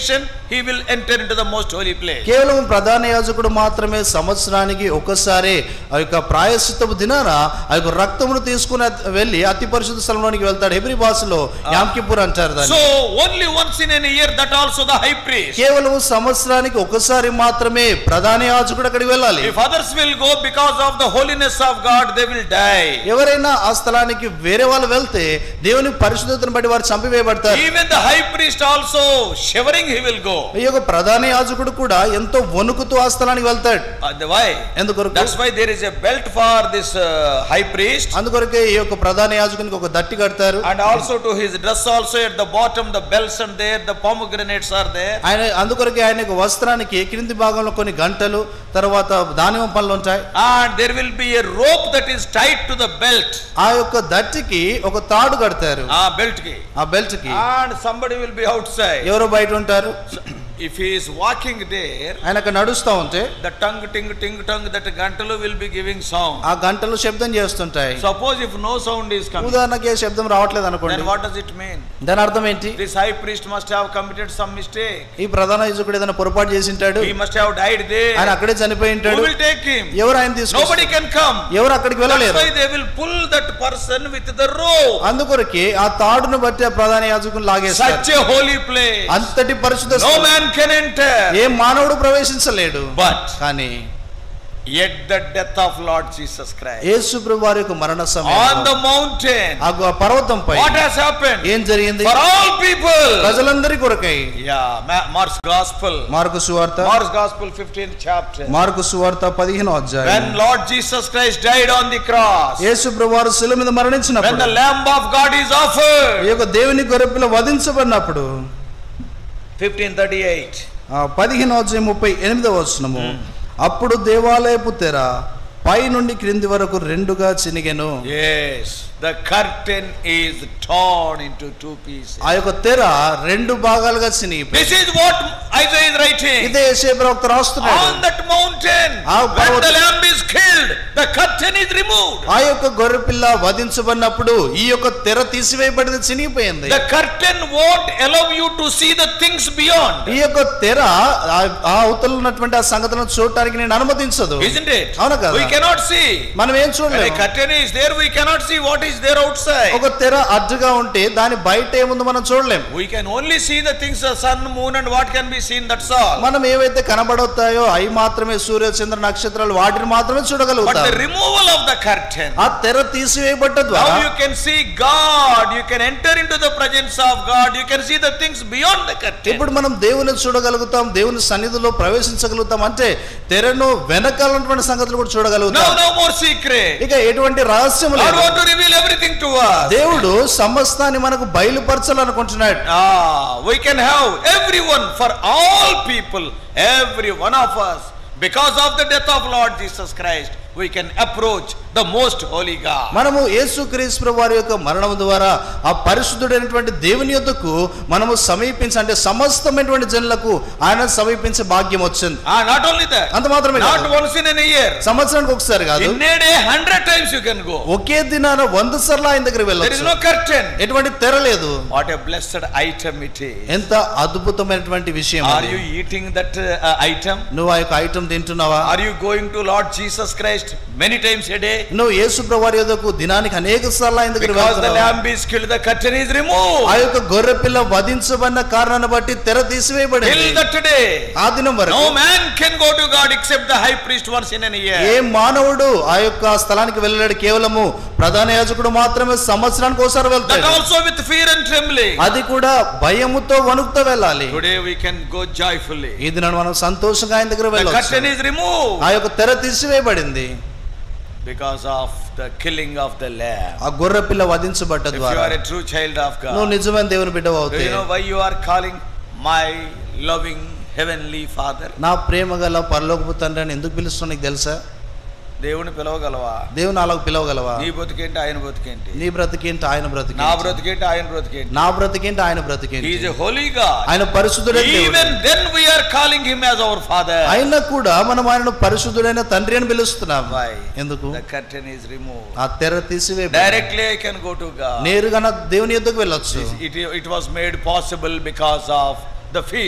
he will enter into the most holy place. కేవలం ప్రధాన యాజకుడు మాత్రమే సంవత్సరానికి ఒకసారి ఆ యొక్క ప్రాయశ్చిత్తపు దినాన ఆ యొక్క రక్తమును తీసుకుని అత్- వెళ్ళి అతి పరిశుద్ధ స్థలంలోనికి వెళ్తాడు హెబ్రి భాషలో యామ్కిపూర్ అంటారు దాన్ని So only once in a year that also the high priest. కేవలం సంవత్సరానికి ఒకసారి మాత్రమే ప్రధాన యాజకుడు అక్కడికి వెళ్ళాలి If others will go because of the holiness of God, they will die. ఎవరైనా ఆ స్థలానికి వేరే వాళ్ళు వెళ్తే దేవుని పరిశుద్ధతను బట్టి వారు చంపివేయబడతారు Even the high priest also shivering he will go. ఈ యొక్క ప్రధాన యాజకుడు కూడా ఎంతో వణుకుతూ ఆ స్థలానికి వెళ్తాడు Uh, the- why? ఎందుకొరకు That's why there is a belt for this uh, high priest. అందుకొరకే ఈ యొక్క ప్రధాన యాజకునికి ఒక దట్టి కడతారు And also to his dress also at the bottom the bells and there the pomegranates are there. ఆయన అందుకొరకే ఆయన యొక్క వస్త్రానికి క్రింది భాగంలో కొన్ని గంటలు తర్వాత దానిమ్మ పనులు ఉంటాయి And there will be a rope that is tied to the belt. ఆ యొక్క దట్టికి ఒక తాడు కడతారు Ah, belt ki. ఆ బెల్ట్ కి And somebody will be outside. ఎవరో బయట ఉంటారు If he is walking there, ఆయన అక్కడ నడుస్తూ ఉంటే the tongue ting ting tongue that gantalu will be giving sound. ఆ గంటలు శబ్దం చేస్తుంటాయి Suppose if no sound is coming, ఉదాహరణకి ఏ శబ్దం రావట్లేదు అనుకోండి then what does it mean? దాని అర్థం ఏంటి This high priest must have committed some mistake. ఈ ప్రధాన యాజకుడు ఏదైనా పొరపాటు చేసి ఉంటాడు He must have died there. ఆయన అక్కడే చనిపోయి Who ఉంటాడు will take him? ఎవరు ఆయన తీసుకు Nobody can come. ఎవరు అక్కడికి That's వెళ్ళలేరు why they will pull that person with the rope. అందుకొరకే ఆ తాడును బట్టి ఆ ప్రధాన యాజకుని లాగేస్తారు Such a holy place. అంతటి పరిశుద్ధ No స్థలం. man can enter. ఏ మానవుడు ప్రవేశించలేడు But కానీ yet the death of Lord Jesus Christ యేసు ప్రభు వారి యొక్క మరణ on సమయం the mountain. ఆ గు- పర్వతంపై What has happened? ఏం జరిగింది For all people. ప్రజలందరి కొరకై Yeah, Ma- Mark's Gospel. Mark సువార్త Mark's Gospel, 15th chapter. Mark సువార్త పదిహేనో When అధ్యాయం Lord Jesus Christ died on the cross, యేసు ప్రభు వారు శిల మీద when మరణించినప్పుడు the Lamb of God is ఈ offered, యొక్క దేవుని గొర్రెపిల్ల వధించబడినప్పుడు 1538. ఆ పదిహేనో అధ్యాయం ముప్పై ఎనిమిదవ వచనము అప్పుడు దేవాలయపు తెర పై నుండి క్రింది వరకు రెండుగా చినిగెను Yes, the curtain is torn into two pieces. ఆ యొక్క తెర రెండు భాగాలుగా చినిగిపోయింది This is what Isaiah is writing. ఇదే యెషయా ప్రవక్త రాస్తున్నాడు On that mountain, ఆ when పర్వత- the lamb is killed, the curtain is removed. ఆ యొక్క గొర్రెపిల్ల వధించబడినప్పుడు ఈ యొక్క తెర తీసివేయబడింది చినిగిపోయింది The curtain won't allow you to see the things beyond. ఈ యొక్క తెర ఆ- ఆ అవతల ఉన్నటువంటి ఆ సంగతులను చూడటానికి నేను అనుమతించదు Isn't it? అవునా కదా? We cannot see. మనం ఏం When a చూడలేము curtain is there, we cannot see what is there outside. ఒక తెర అడ్డుగా ఉంటే దాని బయట ఏముందో మనం చూడలేం We can only see the things, the sun, moon, and what can be seen, that's all. మనం ఏవైతే కనబడతాయో అవి మాత్రమే సూర్య చంద్ర నక్షత్రాలు వాటిని మాత్రమే But చూడగలుగుతాం the removal of the curtain, ఆ తెర తీసివేయబడ్డ ద్వారా now you can see God, you can enter into the presence of God, you can see the things beyond the curtain. ఇప్పుడు మనం దేవుని చూడగలుగుతాం దేవుని సన్నిధిలో ప్రవేశించగలుగుతాం అంటే తెరను వెనకాల ఉన్నటువంటి సంగతులు కూడా Now, చూడగలుగుతాం no more secret. ఇక ఎటువంటి రహస్యం God లేదు want to reveal everything to us. దేవుడు సమస్తాన్ని మనకు బయలుపరచాలనుకుంటున్నాడు Ah, we can have everyone for all people, every one of us, because of the death of Lord Jesus Christ, we can approach the most holy God. మనము యేసుక్రీస్తు వారి యొక్క మరణం ద్వారా ఆ పరిశుద్ధుడైనటువంటి దేవుని యొద్దకు మనము సమీపించి అంటే సమస్తమైనటువంటి జనులకు ఆయన సమీపించే భాగ్యం వచ్చింది Ah, not only that, అంత మాత్రమే not కాదు. once in a year. సంవత్సరానికి ఒకసారి కాదు In a day, hundred times you can go. ఒకే దినాన వంద సార్లు ఆయన దగ్గర There is వెళ్ళొచ్చు no curtain. ఎటువంటి తెర లేదు What a blessed item it is. ఎంత అద్భుతమైనటువంటి విషయం Are అది. you eating that uh, item? నువ్వు ఆ యొక్క ఐటమ్ తింటున్నావా Are you going to Lord Jesus Christ many times a day? నువ్వు యేసు ప్రభువారి యొద్దకు దినానికి అనేక సార్లు ఆయన దగ్గర Because the వెళ్తున్నావా? lamb is killed, the curtain is removed. ఆ యొక్క గొర్రె పిల్ల వధించబడిన కారణాన్ని బట్టి తెర తీసివేయబడింది Till that day. ఆ దినం వరకు No man can go to God except the high priest once in a A year. మానవుడు ఆ యొక్క స్థలానికి వెళ్ళలేడు కేవలము ప్రధాన యాజకుడు మాత్రమే సంవత్సరానికి ఒకసారి That వెళ్తాడు also with fear and trembling. అది కూడా భయముతో వణుకుతో వెళ్ళాలి Today we can go joyfully. ఈ దినం మనం సంతోషంగా ఆయన దగ్గర The curtain వెళ్ళొచ్చు is removed ఆ యొక్క తెర తీసివేయబడింది because of the killing of the lamb. ఆ గొర్రె పిల్ల వధించబడ్డ If you ద్వారా are a true child of నువ్వు God, నిజమైన దేవుని బిడ్డవు do అవుతే you know why you are calling my loving heavenly Father? నా ప్రేమ గల పరలోకపు తండ్రి అని ఎందుకు పిలుస్తున్నావు నీకు తెలుసా దేవుని పిలవగలవా దేవుని అలాగ పిలవగలవా నీ బతుకేంటి ఆయన బతుకేంటి నీ బ్రతికేంటి ఆయన నా బ్రతికేంటి బ్రతికేంటి ఆయన బ్రతికేంటి నా బ్రతికేంటి ఆయన బ్రతికేంటి ఈజ్ ఎ హోలీ గాడ్ ఆయన పరిశుద్ధుడైన దేవుడు. Even then we are calling him as our father అయినా కూడా మనం ఆయనను పరిశుద్ధుడైన తండ్రి అని పిలుస్తున్నాం Why? ఎందుకు ద కర్టెన్ ఈజ్ రిమూవ్ ఆ తెర తీసివే directly I can go to God నేరుగా నా దేవుని ఎద్దుకు వెళ్ళొచ్చు it it was made possible because of the feast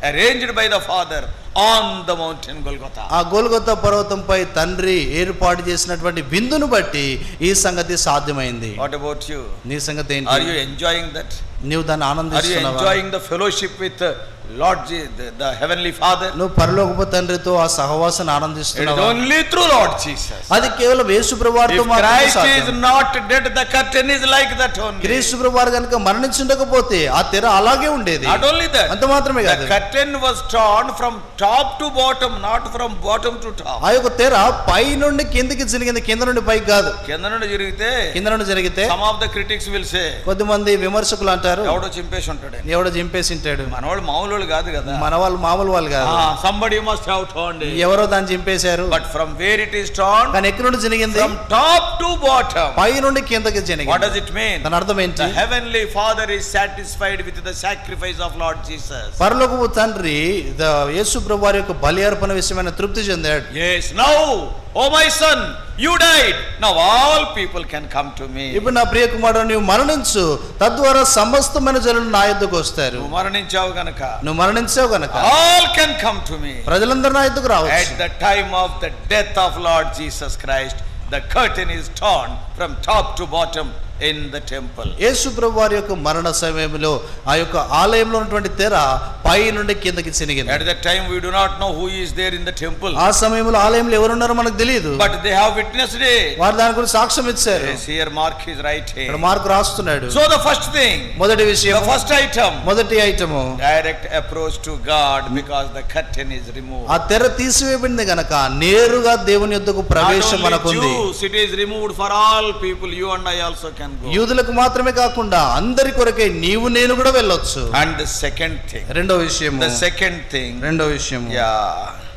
arranged by the Father on the mountain Golgotha. ఆ గోల్గొత్త పర్వతంపై తండ్రి ఏర్పాటు చేసినటువంటి విందును బట్టి ఈ సంగతి సాధ్యమైంది What about you? నీ సంగతి Are you ఏంటి enjoying that? నీవు దాన్ని Are you ఆనందిస్తున్నావా enjoying the fellowship with uh, Lord Je- the, the Heavenly Father? నువ్వు పరలోకపు తండ్రితో ఆ సహవాసాన్ని It is ఆనందిస్తున్నావా only through Lord Jesus. అది కేవలం యేసు ప్రభువారితో If మాత్రమే Christ is సాధ్యం. not dead, the curtain is like that only. క్రీస్తు ప్రభువారు కనుక మరణించుండకపోతే ఆ తెర అలాగే ఉండేది Not only that, అంత మాత్రమే the కాదు curtain was torn from top to bottom, not from bottom to top. ఆ యొక్క తెర పై నుండి కిందికి జరిగింది కింద నుండి పైకి కాదు కింద నుండి జరిగితే కింద నుండి జరిగితే some of the critics will say కొద్దిమంది విమర్శకులు అంటారు ఎవడో చింపేసి ఉంటాడు ఎవడో చింపేసి ఉంటాడు మనవాళ్ళు మామూలు వాళ్ళు కాదు కదా మన వాళ్ళు మామూలు వాళ్ళు కాదు సంబడి మస్ట్ హ్యావ్ టర్న్డ్ ఎవరో దాన్ని చింపేశారు but from where it is turn కానీ ఎక్కడి నుండి జరిగింది ఫ్రమ్ టాప్ టు బాటమ్ పై నుండి కిందకి వాట్ జరిగింది డస్ ఇట్ మీన్ దాని అర్థం ఏంటి the heavenly father is satisfied with the sacrifice of Lord Jesus పరలోకపు తండ్రి ద యేసు ప్రభు వారి యొక్క బలి అర్పణ విషయమైన తృప్తి చెందాడు yes now oh my son you died now all people can come to me ఇప్పుడు నా ప్రియ కుమారుడు నీవు మరణించు తద్వారా సమస్తమైన జనులు నా యుద్ధకు వస్తారు నువ్వు మరణించావు గనక నువ్వు మరణించావు గనక all can come to me ప్రజలందరూ నా యుద్ధకు At రావచ్చు the time of the death of Lord Jesus Christ, the curtain is torn from top to bottom in the temple. యేసు ప్రభు వారి యొక్క మరణ సమయంలో ఆ యొక్క ఆలయంలో ఉన్నటువంటి తెర పై నుండి కిందకి చినిగింది At that time, we do not know who is there in the temple, ఆ సమయంలో ఆలయంలో ఎవరున్నారో మనకు తెలియదు but they have witnessed it. వారు దాని గురించి సాక్ష్యం ఇచ్చారు Yes, here Mark is right ఇక్కడ here. మార్కు రాస్తున్నాడు So the first thing, మొదటి the విషయం first item, మొదటి item direct approach to God because the curtain is removed. ఆ తెర తీసివేయబడింది గనక నేరుగా దేవుని యొద్దకు ప్రవేశం Not only మనకుంది Jews, it is removed for all people. You and I also can go. యూదులకు మాత్రమే కాకుండా అందరి కొరకే నీవు నేను కూడా వెళ్ళొచ్చు And the second thing, రెండో విషయం the second thing, రెండో విషయం Yeah.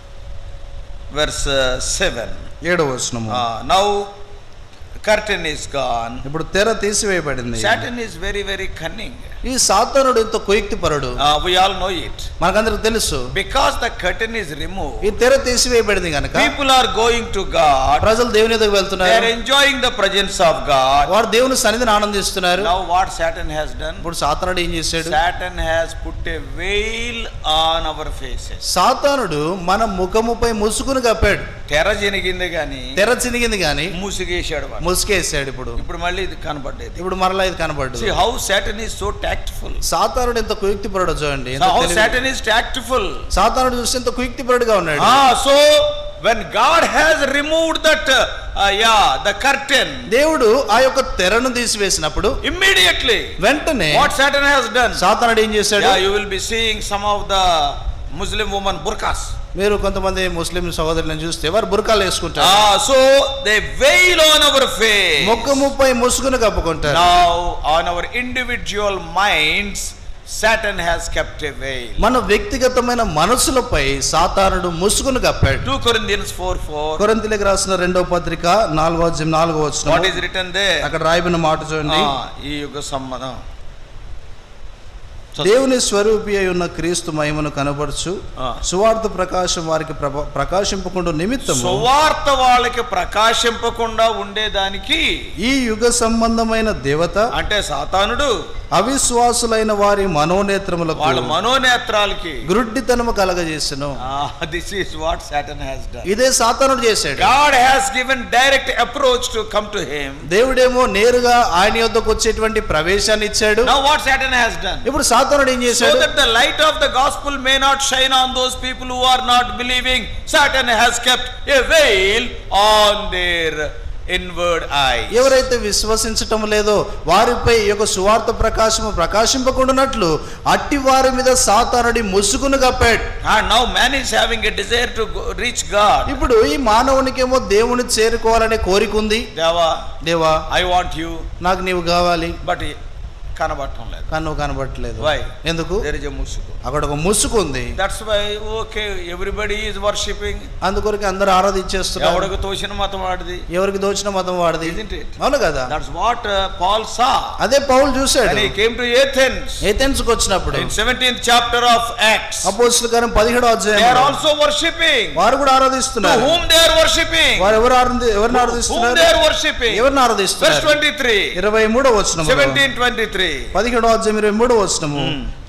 Verse uh, 7. ఏడో వచనము Uh, now, curtain is gone. ఇప్పుడు తెర తీసివేయబడింది Satan is very, very cunning. ఈ సాతానుడు ఎంతో కుయుక్తి పరుడు Uh, we all know it. మనకందరికి తెలుసు Because the curtain is removed, ఈ తెర తీసివేయబడింది గనక people are going to God. ప్రజలు దేవుని ఎదుగు They are వెళ్తున్నారు enjoying the presence of God. వారు దేవుని సన్నిధిని ఆనందిస్తున్నారు Now, what Satan has done? ఇప్పుడు సాతానుడు ఏం చేశాడు Satan has put a veil on our faces. సాతానుడు మన ముఖముపై ముసుగును కప్పాడు తెర జనిగింది కానీ తెర చినిగింది గాని ముసిగేశాడు వాడు. ముసుగేసాడు ఇప్పుడు ఇప్పుడు మళ్ళీ ఇది కనబడ్డేది ఇప్పుడు మరలా ఇది కనబడ్డు See how Satan is so tactful. సాతానుడు ఎంత కుయుక్తి పరుడో చూడండి ఎంత How తెలివి- Satan is tactful. సాతానుడు చూస్తే ఎంత కుయుక్తి పరుడుగా ఉన్నాడు Ah, so when God has removed that, uh, uh, yeah, the curtain, దేవుడు ఆ యొక్క తెరను తీసివేసినప్పుడు immediately, వెంటనే what Satan has done? సాతానుడు ఏం చేశాడు Yeah, you will be seeing some of the Muslim women burqas. మీరు కొంతమంది ముస్లిం సహోదరులను చూస్తే వారు బురకాలు వేసుకుంటారు Ah, so they veil on our face. ముఖముపై ముసుగును కప్పుకుంటారు Now, on our individual minds, Satan has kept a veil. మన వ్యక్తిగతమైన మనసులపై సాతానుడు ముసుగును కప్పాడు 2 Corinthians 4 4. కొరింథీయులకు రాసిన రెండవ పత్రిక నాలుగో అధ్యాయం నాలుగో What వచనం is written there? అక్కడ రాయబడిన మాట చూడండి Ah, ఈ యుగ సంబంధం దేవుని స్వరూపి అయి ఉన్న క్రీస్తు మహిమను కనబడుచు ఆ. సువార్త ప్రకాశం వారికి ప్రభ- ప్రకాశింపకుండా నిమిత్తము సువార్త వాళ్ళకి ప్రకాశింపకుండా ఉండేదానికి ఈ యుగ సంబంధమైన దేవత అంటే సాతానుడు అవిశ్వాసులైన వారి మనోనేత్రములకు వాళ్ళ మనోనేత్రాలకి గ్రుడ్డితనము కలగజేసెను this is what Satan has done ఇదే సాతానుడు చేశాడు God has given direct approach to come to him దేవుడేమో నేరుగా ఆయన యొద్దకు వచ్చేటువంటి ప్రవేశాన్ని ఇచ్చాడు now what Satan has done ఇప్పుడు సాతానుడు ఏం సో చేశాడు that the light of the gospel may not shine on those people who are not believing Satan has kept a veil on their inward eye ఎవరైతే విశ్వసించటం లేదో వారిపై ఈ యొక్క సువార్త ప్రకాశము ప్రకాశింపకుండానట్లు అట్టి వారి మీద సాతానుడి ముసుగును కప్పాడు And now man is having a desire to go, reach God. ఇప్పుడు ఈ మానవునికేమో దేవుని చేరుకోవాలనే కోరిక ఉంది దేవా దేవా ఐ వాంట్ యూ నాకు నీవు కావాలి బట్ కనబడటం లేదు కానీ నువ్వు కనబట్టలేదు Why? ఎందుకు దేర్ ఇస్ ఎ ముసుగు అక్కడ ఒక ముసుగు ఉంది that's why okay everybody is worshipping అందుకొరకు అందరూ ఆరాధించేస్తున్నారు ఎవడికి తోచిన మతం వాడిది ఎవరికి దోచిన మతం వాడిది Isn't it? అవును కదా దట్స్ వాట్ పాల్ సా అదే పౌలు చూశాడు and he came to Athens Athens కు వచ్చినప్పుడు in 17th chapter of Acts అపోస్తుల కాలం పదిహేడో they are అధ్యాయం also worshiping వారు కూడా to ఆరాధిస్తున్నారు whom they are worshiping వారు ఎవరు ఆరాధి ఎవరిని whom ఆరాధిస్తున్నారు they are worshiping ఎవరిని verse ఆరాధిస్తున్నారు 23 ఇరవై మూడో వచనము 17 23 పదిహేడో అధ్యాయం ఇరవై మూడో వచనము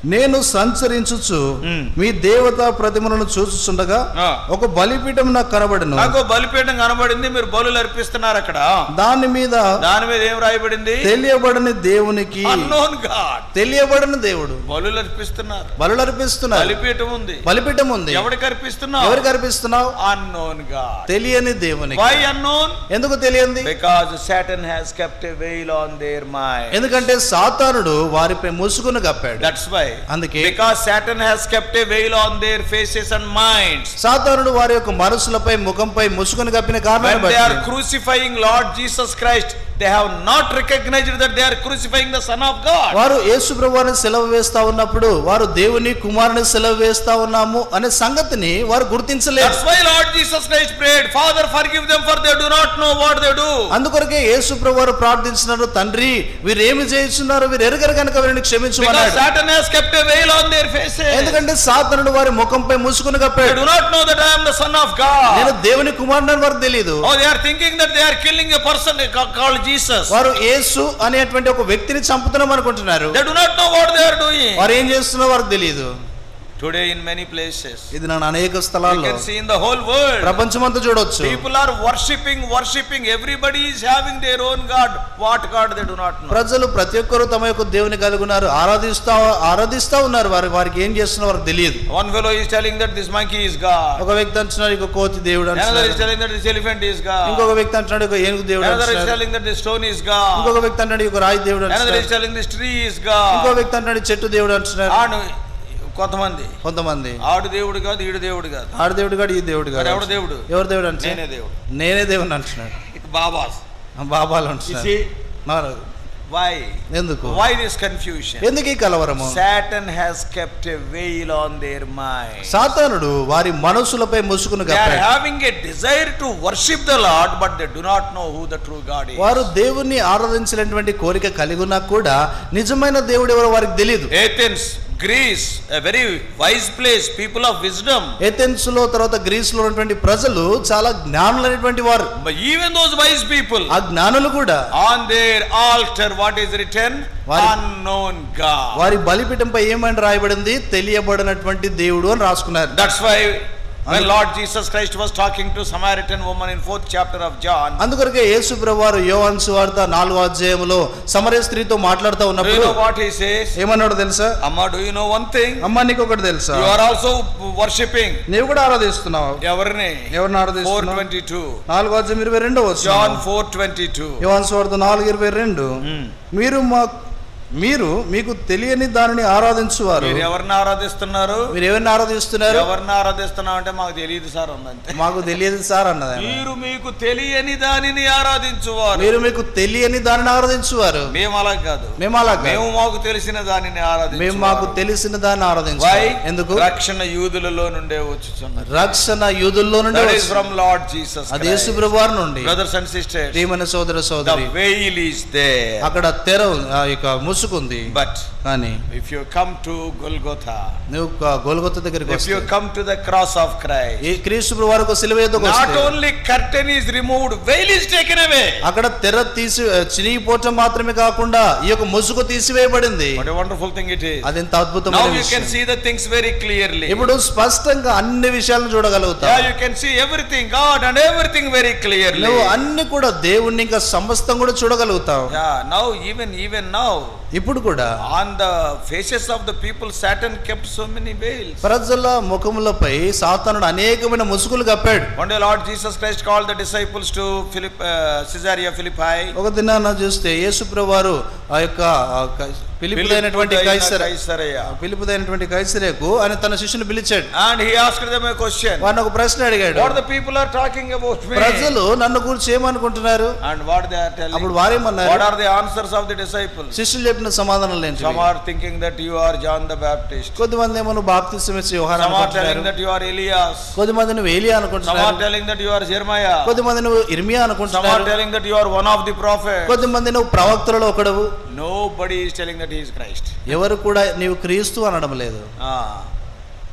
నేను సంచరించుచు మ్మ్. మీ దేవతా ప్రతిమలను చూచుచుండగా ఆ. ఒక బలిపీఠం నాకు కనబడను నాకు బలిపీఠం కనబడింది మీరు బలులు అర్పిస్తున్నారు అక్కడ దాని మీద దాని మీద ఏం రాయబడింది తెలియబడని దేవునికి అన్నోన్ గాడ్ తెలియబడని దేవుడు బలులు అర్పిస్తున్నారు బలులు అర్పిస్తున్నారు బలిపీఠం ఉంది బలిపీఠం ఉంది ఎవరికి అర్పిస్తున్నావు ఎవరికి అర్పిస్తున్నావు అన్నోన్ గాడ్ తెలియని దేవునికి వై అన్నోన్ ఎందుకు తెలియంది because Satan has kept a veil on their mind ఎందుకంటే సాతానుడు వారిపై ముసుగును కప్పాడు దట్స్ వై అందుకే because Satan has kept a veil on their faces and minds సాతానుడు వారి యొక్క మనసులపై ముఖంపై ముసుగును కప్పిన కారణాన్ని when they are బట్టి crucifying Lord Jesus Christ, they have not recognized that they are crucifying the Son of God. వారు యేసు ప్రభువాని సెలవు వేస్తా ఉన్నప్పుడు వారు దేవుని కుమారుని సెలవు వేస్తా ఉన్నాము అనే సంగతిని వారు గుర్తించలేదు That's why Lord Jesus Christ prayed, Father, forgive them for they do not know what they do. అందుకొరకే యేసు ప్రభు వారు ప్రార్థించినారు తండ్రి వీరు ఏమి చేస్తున్నారు వీరు ఎరగరు కనుక వీరిని Because క్షమించమన్నాడు Satan has kept a veil on their faces. ఎందుకంటే సాతానుడు వారి ముఖంపై ముసుగును They కప్పాడు do not know that I am the Son of నేను God. దేవుని కుమారుని అని వారికి తెలియదు Oh, they are thinking that they are killing a person ca- called Jesus. వారు యేసు అనేటువంటి ఒక వ్యక్తిని చంపుతున్నాం అనుకుంటున్నారు They do not know what they are doing. వారు ఏం చేస్తున్నారో వారికి తెలియదు Today, in many places, ఇది నన్ను అనేక you స్థలాల్లో can see in the whole world. ప్రపంచమంతా చూడొచ్చు People are worshipping, worshipping. Everybody is having their own God. What God they do not know. ప్రజలు ప్రతి ఒక్కరు తమ యొక్క దేవుని కలిగి ఉన్నారు ఆరాధిస్తా ఆరాధిస్తా ఉన్నారు వారు వారికి ఏం చేస్తున్నారో వారికి తెలియదు One fellow is telling that this monkey is God. ఒక వ్యక్తి అంటున్నాడు ఇక కోతి దేవుడు Another is అంటున్నాడు telling that this elephant is God. ఇంకొక వ్యక్తి అంటున్నాడు ఇక ఏనుగు దేవుడు Another is అంటున్నాడు telling that this stone is God. ఇంకొక వ్యక్తి అంటున్నాడు ఇక రాయి దేవుడు Another is అంటున్నాడు telling this tree is ఇంకో God. వ్యక్తి అంటున్నాడు చెట్టు దేవుడు అంటున్నారు ఆడు కొంతమంది కొంతమంది ఆడు దేవుడు కాదు ఈడు దేవుడు కాదు ఆడు దేవుడు కాదు ఈ దేవుడు మరి కాదు ఎవడు దేవుడు ఎవరు దేవుడు అంటే నేనే దేవుడు నేనే దేవుడు అంటున్నాడు ఇది బాబాస్ ఆ బాబాలు You అంటున్నారు see మరి why? ఎందుకు Why this confusion? ఎందుకు ఈ కలవరము Satan has kept a veil on their mind. సాతానుడు వారి మనసులపై ముసుగును They are కప్పాడు having a desire to worship the Lord, but they do not know who the true God is. వారు దేవుణ్ణి ఆరాధించినటువంటి కోరిక కలిగి ఉన్నా కూడా నిజమైన దేవుడు ఎవరో వారికి తెలియదు Athens, Greece, a very wise place, people of wisdom. Athens లో తర్వాత గ్రీస్ లో ఉన్నటువంటి ప్రజలు చాలా జ్ఞానులైనటువంటి వారు But even those wise people, ఆ జ్ఞానులు కూడా on their altar, what is written? వారి- Unknown God. వారి బలిపీఠంపై ఏమని రాయబడింది తెలియబడినటువంటి దేవుడు అని రాసుకున్నారు That's why when Lord Jesus Christ was talking to Samaritan woman in fourth chapter of John, అందుకొరకే యేసు ప్రభువారు యోహాను సువార్త నాలుగో అధ్యాయంలో సమరయ స్త్రీతో మాట్లాడుతూ do you ఉన్నప్పుడు know what he says? ఏమన్నాడు తెలుసా Amma, do you know one thing? అమ్మా నీకు ఒకటి తెలుసా You are also worshipping. నీవు కూడా ఆరాధిస్తున్నావు ఎవరిని ఎవరిని ఆరాధిస్తున్నావు 422. నాలుగో అధ్యాయం ఇరవై రెండో John వచ్చిన 422. యోహాను సువార్త నాలుగు ఇరవై రెండు Hmm. మీరు మా మీరు మీకు తెలియని దానిని ఆరాధించువారు మీరు ఎవరిని ఆరాధిస్తున్నారు మీరు ఎవరిని ఆరాధిస్తున్నారు ఎవరిని ఆరాధిస్తున్నాం అంటే మాకు తెలియదు సార్ ఉందంటే మాకు తెలియదు సార్ అన్నది ఆమె. మీరు మీకు తెలియని దానిని ఆరాధించువారు మీరు మీకు తెలియని దానిని ఆరాధించువారు మేము అలా కాదు మేము అలా కాదు. మేము మాకు తెలిసిన దానిని మేము మాకు ఆరాధించు తెలిసిన దాన్ని వై ఆరాధించాలి ఎందుకు రక్షణ యూదులలో నుండే వచ్చుచున్నారు రక్షణ యూదుల్లో నుండి దట్ ఈస్ వచ్చింది. ఫ్రమ్ లార్డ్ జీసస్ అది యేసు ప్రభువారి నుండి బ్రదర్స్ అండ్ సిస్టర్స్ ప్రియమైన సోదర ద సోదరి వెయిల్ ఈస్ దేర్ అక్కడ తెర ఉంది, ఆ యొక్క ముసుకుంది బట్ కానీ if you come to Golgotha నువ్వు క- గోల్గొత్త దగ్గరికి ఇఫ్ యు వస్తే come to the cross of Christ ఈ క్రీస్తు ప్రభు వారికి ఒక సిలువ ఎద్దుకు నాట్ వస్తే only curtain is removed veil is taken away అక్కడ తెర తీసి చినిగిపోవటం మాత్రమే కాకుండా ఈ యొక్క ముసుగు తీసివేయబడింది what a wonderful thing it is అదెంత నౌ అద్భుతమైన యు కెన్ విషయం see the things very clearly ఇప్పుడు స్పష్టంగా అన్ని విషయాలను చూడగలుగుతావు yeah you can see everything God and everything very clearly నువ్వు అన్ని కూడా దేవుణ్ణి ఇంకా సమస్తం కూడా చూడగలుగుతావు yeah now even even now ఇప్పుడు కూడా on the faces of the people Satan kept so many veils ప్రజల ముఖములపై సాతానుడు అనేకమైన ముసుగులు కప్పాడు One day Lord Jesus Christ called the disciples to Philip, uh, Caesarea Philippi. ఒక దినాన చూస్తే యేసుప్రభు వారు ఆ యొక్క ఆ క- పిలుపుదైనటువంటి కైసర Caesarea. పిలుపుదైనటువంటి కైసరేకు ఆయన తన శిష్యుని పిలిచాడు And he asked them a question. వారిని ఒక ప్రశ్న అడిగాడు What the people are talking about me? ప్రజలు నన్ను గురించి ఏమనుకుంటున్నారు And what they are telling. అప్పుడు What వారేమన్నారు are the answers of the disciples? శిష్యులు చెప్పిన సమాధానాలు ఏంటి Some are thinking that you are John the Baptist. కొద్దిమంది ఏమో నువ్వు బాప్తిసం ఇచ్చి యోహాను Some are telling అనుకుంటున్నారు that you are Elias. కొద్దిమంది నువ్వు ఏలియా Some are అనుకుంటున్నారు telling that you are Jeremiah. కొద్దిమంది నువ్వు ఇర్మియా Some are అనుకుంటున్నారు telling that you are one of the prophets. కొద్దిమంది నువ్వు ప్రవక్తలలో ఒకడవు Nobody is telling that he is Christ. ఎవరు కూడా నీవు క్రీస్తు అనడం లేదు Ah.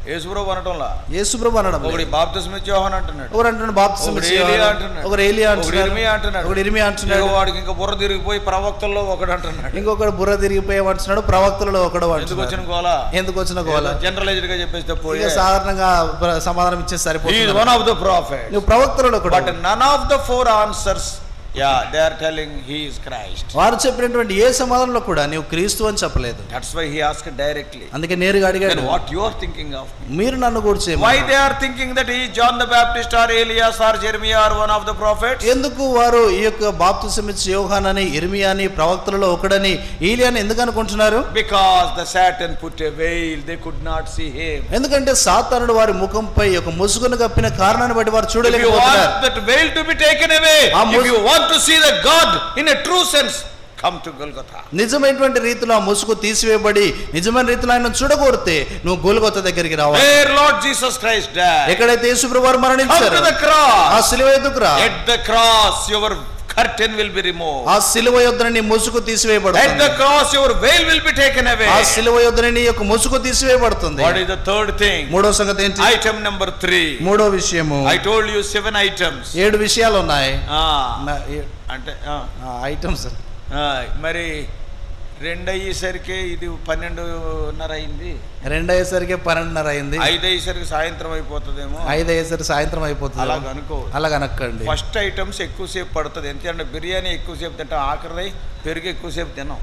యేసుప్రభు అనటంలా యేసుప్రభు అనడం లేదు. ఒకటి బాప్తిస్మ యోహాన్ అంటున్నాడు ఒకరు అంటున్నాడు బాప్తిసం ఒకడు ఇచ్చే ఏలియా యోహాను. అంటున్నాడు. ఒకరు ఏలియా ఒకడు అంటున్నాడు ఇర్మియా అంటున్నాడు. ఒకడు ఇర్మియా అంటున్నాడు ఇక వాడికి ఇంకా బుర్ర తిరిగిపోయి ప్రవక్తల్లో ఒకడు అంటున్నాడు ఇంకొకడు బుర్ర తిరిగిపోయామంటున్నాడు ప్రవక్తలలో ఒకడు ఎందుకు అంటున్నాడు వచ్చిన గోల ఎందుకు వచ్చిన గోల జనరలైజ్డ్ గా చెప్పేస్తే పోయి ఇక సాధారణంగా ప్ర- సమాధానం ఇచ్చే సరిపోతుంది వన్ ఆఫ్ ద ప్రాఫిట్ నువ్వు ప్రవక్తలలో ఒకడు but none of the four answers yeah they are telling he is Christ వారు చెప్పినటువంటి ఏ సమాధానంలో కూడా నీవు క్రీస్తు అని చెప్పలేదు that's why he ask directly అందుకే నేరుగా అడిగాడు what you are thinking of మీరు నన్ను కూడా why they are thinking that ఈ John the Baptist or Elias or Jeremiah or one of the prophets ఎందుకు వారు ఈ యొక్క బాప్తిసమిచ్చే యోహానని ఇర్మియాని ప్రవక్తలలో ఒకడని ఈలియాని ఎందుకు అనుకుంటున్నారు because the Satan put a veil they could not see him ఎందుకంటే సాతానుడు వారి ముఖంపై ఒక ముసుగును కప్పిన కారణాన్ని బట్టి వారు If you చూడలేకపోతున్నారు want that veil to be taken away, ఆ if mus- you want to see the God in a true sense, come to Golgotha. నిజమైనటువంటి రీతిలో ఆ ముసుగు తీసివేయబడి నిజమైన రీతిలో ఆయన చూడగోరితే నువ్వు గోలుగొత్త దగ్గరికి రావాలి Where Lord Jesus Christ died. ఎక్కడైతే యేసుప్రభు వారు Come మరణించారు to the ఆ cross. శిలువ ఎదుకు రా At the cross, your curtain will be removed. ఆ శిలువ యొద్దన నీ ముసుగు At తీసివేయబడుతుంది the cross, your veil will be taken away. ఆ శిలువ యొద్దన నీ యొక్క ముసుగు తీసివేయబడుతుంది What is the third thing? మూడో సంగతి ఏంటి Item number three. మూడో విషయము I told you seven items. ఏడు విషయాలు ఉన్నాయి Ah, నా- ఏ- అంటే ah, ఆ, ఐటమ్స్ ah, మరి రెండు అయ్యేసరికి ఇది పన్నెండున్నర అయింది రెండు అయ్యేసరికి పన్నెండున్నర అయింది ఐదు అయ్యేసరికి సాయంత్రం అయిపోతుందేమో ఐదు అయ్యేసరికి సాయంత్రం అయిపోతుంది అలాగ అనుకో అలాగ అనక్కండి ఫస్ట్ ఐటమ్స్ ఎక్కువసేపు పడుతుంది ఎందుకంటే బిర్యానీ ఎక్కువసేపు తింటాం ఆఖరిదై పెరుగు ఎక్కువసేపు తిన్నాం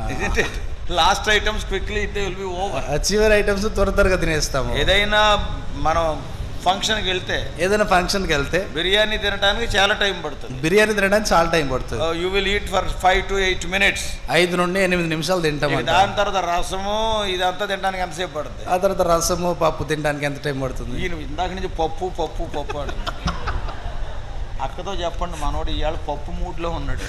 last items quickly it will be over ఆ చివరి ఐటమ్స్ త్వర త్వరగా తినేస్తాము ఏదైనా మనం ఫంక్షన్కి వెళ్తే ఏదైనా ఫంక్షన్కి వెళ్తే బిర్యానీ తినడానికి చాలా టైం పడుతుంది బిర్యానీ తినడానికి చాలా టైం పడుతుంది you will eat for five to eight minutes ఐదు నుండి ఎనిమిది నిమిషాలు తింటాం అంట. దాని తర్వాత రసము ఇదంతా తినడానికి ఎంతసేపు పడుతుంది ఆ తర్వాత రసము పప్పు తినడానికి ఎంత టైం పడుతుంది ఈయన ఇందాక నుంచి పప్పు పప్పు పప్పు అని అక్కతో చెప్పండి మనోడు ఇవాళ పప్పు మూడ్లో ఉన్నాడు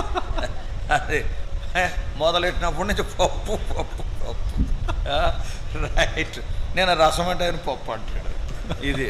అదే మొదలెట్టినప్పటి నుంచి పప్పు పప్పు పప్పు రైట్ నేను రసం అంటే ఆయన పప్పు అంటాడు ఇది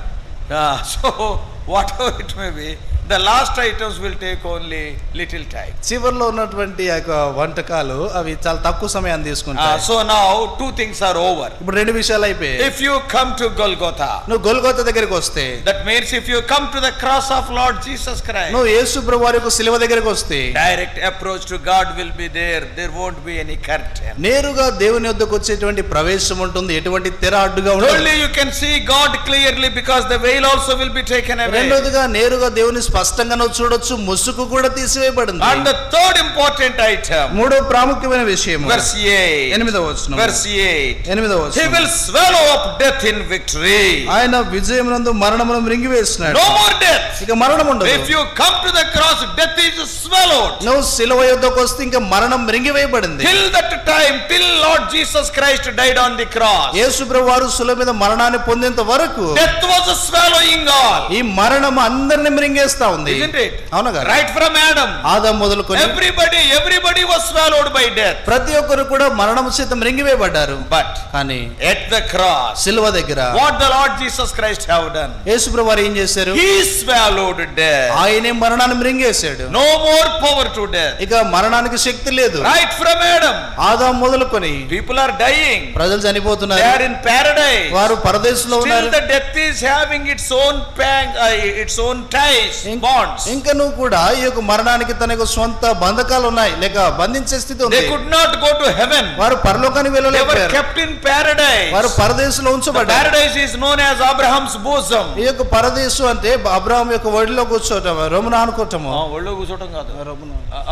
so whatever it may be the last items will take only little time చివరిలో ఉన్నటువంటి ఆ యొక్క వంటకాలు అవి చాలా తక్కువ సమయాన్ని తీసుకుంటాయి so now two things are over ఇప్పుడు రెండు విషయాలు అయిపోయాయి if you come to Golgotha నువ్వు గొల్గొత్త దగ్గరికి వస్తే that means if you come to the cross of Lord Jesus Christ నువ్వు యేసు ప్రభు వారి యొక్క శిలువ దగ్గరికి వస్తే direct approach to God will be there. There won't be any curtain. నేరుగా దేవుని వద్దకు వచ్చేటువంటి ప్రవేశం ఉంటుంది ఎటువంటి తెర అడ్డుగా ఉండదు Only you can see God clearly because the veil also will be taken away. రెండోదిగా నేరుగా దేవుని స్పష్టంగా నువ్వు చూడొచ్చు ముసుగు కూడా తీసివేయబడింది And the third important item, మూడో ప్రాముఖ్యమైన విషయం verse 8. ఎనిమిదవ వచనం Verse 8. ఎనిమిదవ He వచనం will swallow up death in victory. ఆయన విజయమునందు మరణమును మృంగివేసినాడు No more death. ఇక మరణం ఉండదు If you come to the cross, death is swallowed. నువ్వు శిలువ యుద్ధకు వస్తే ఇంకా మరణం మృంగివేయబడింది Till that time, till Lord Jesus Christ died on the cross, యేసుప్రభు వారు శిలువ మీద మరణాన్ని పొందేంత వరకు death was swallowing all. ఈ మరణం అందరిని మృంగేస్తా ఉంది Isn't it? అవునా కదా Right from Adam. ఆదాం మొదలుకొని Everybody, everybody was swallowed by death. ప్రతి ఒక్కరు కూడా మరణం చేత మృంగివేయబడ్డారు But కానీ at the cross, శిలువ దగ్గర what the Lord Jesus Christ have done? యేసుప్రభు వారు ఏం చేశారు He swallowed death. ఆయనే మరణాన్ని మృంగేశాడు No more power to death. ఇక మరణానికి శక్తి లేదు Right from Adam, ఆదాం మొదలుకొని people are dying. ప్రజలు They చనిపోతున్నారు are in paradise. వారు పరదేశంలో Still ఉన్నారు the death is having its own pang, uh, its own ties, ఇం- bonds. ఇంకా నువ్వు కూడా ఈ యొక్క మరణానికి తన యొక్క సొంత బంధకాలు ఉన్నాయి లేక బంధించే స్థితి ఉంది They could not go to heaven. వారు పరలోకానికి They were వెళ్ళలేకపోయారు kept in paradise. వారు పరదేశంలో The ఉంచబడ్డారు paradise is known as Abraham's bosom. ఈ యొక్క పరదేశం అంటే అబ్రాహం యొక్క ఒడిలో కూర్చోవటం రొమ్మున అనుకోవటము ఆ, ఒళ్ళో కూర్చోవటం కాదు రొమ్మున.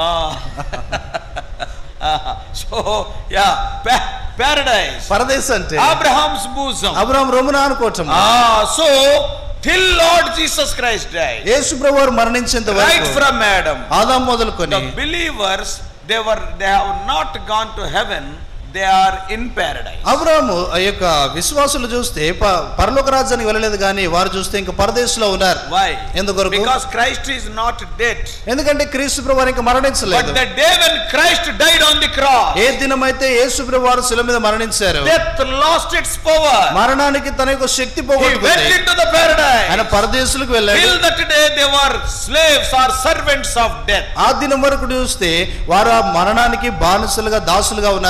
సో యా పారడైజ్ పరదేశం అంటే అబ్రహామ్స్ bosom అబ్రాహం రొమ్మున అనుకోవటం so till Lord Jesus Christ died యేసు ప్రభు వారు మరణించేంత రైట్ వరకు ఫ్రమ్ యాడమ్ ఆదాం మొదలుకొని the believers they were they have not gone to heaven they are in paradise Abraham ఆ యొక్క విశ్వాసులు చూస్తే ప- పరలోక రాజ్యానికి వెళ్ళలేదు కానీ వారు చూస్తే ఇంకా పరదేశంలో ఉన్నారు వై ఎందుకొరకు? Because Christ is not dead ఎందుకంటే క్రీస్తు ప్రభు వారు ఇంకా బట్ మరణించలేదు the day when Christ died on the cross ఏ దినమైతే యేసు ప్రభు వారు శిల మీద మరణించారు డెత్ లాస్ట్ ఇట్స్ పవర్ మరణానికి తన యొక్క శక్తి He went పోగొట్టుకుంది into the paradise. ఆయన పరదేశులకు వెళ్ళాడు Till that day they were slaves or servants of death. ఆ దినం వరకు చూస్తే వారు ఆ మరణానికి బానిసలుగా దాసులుగా ఉన్నారు No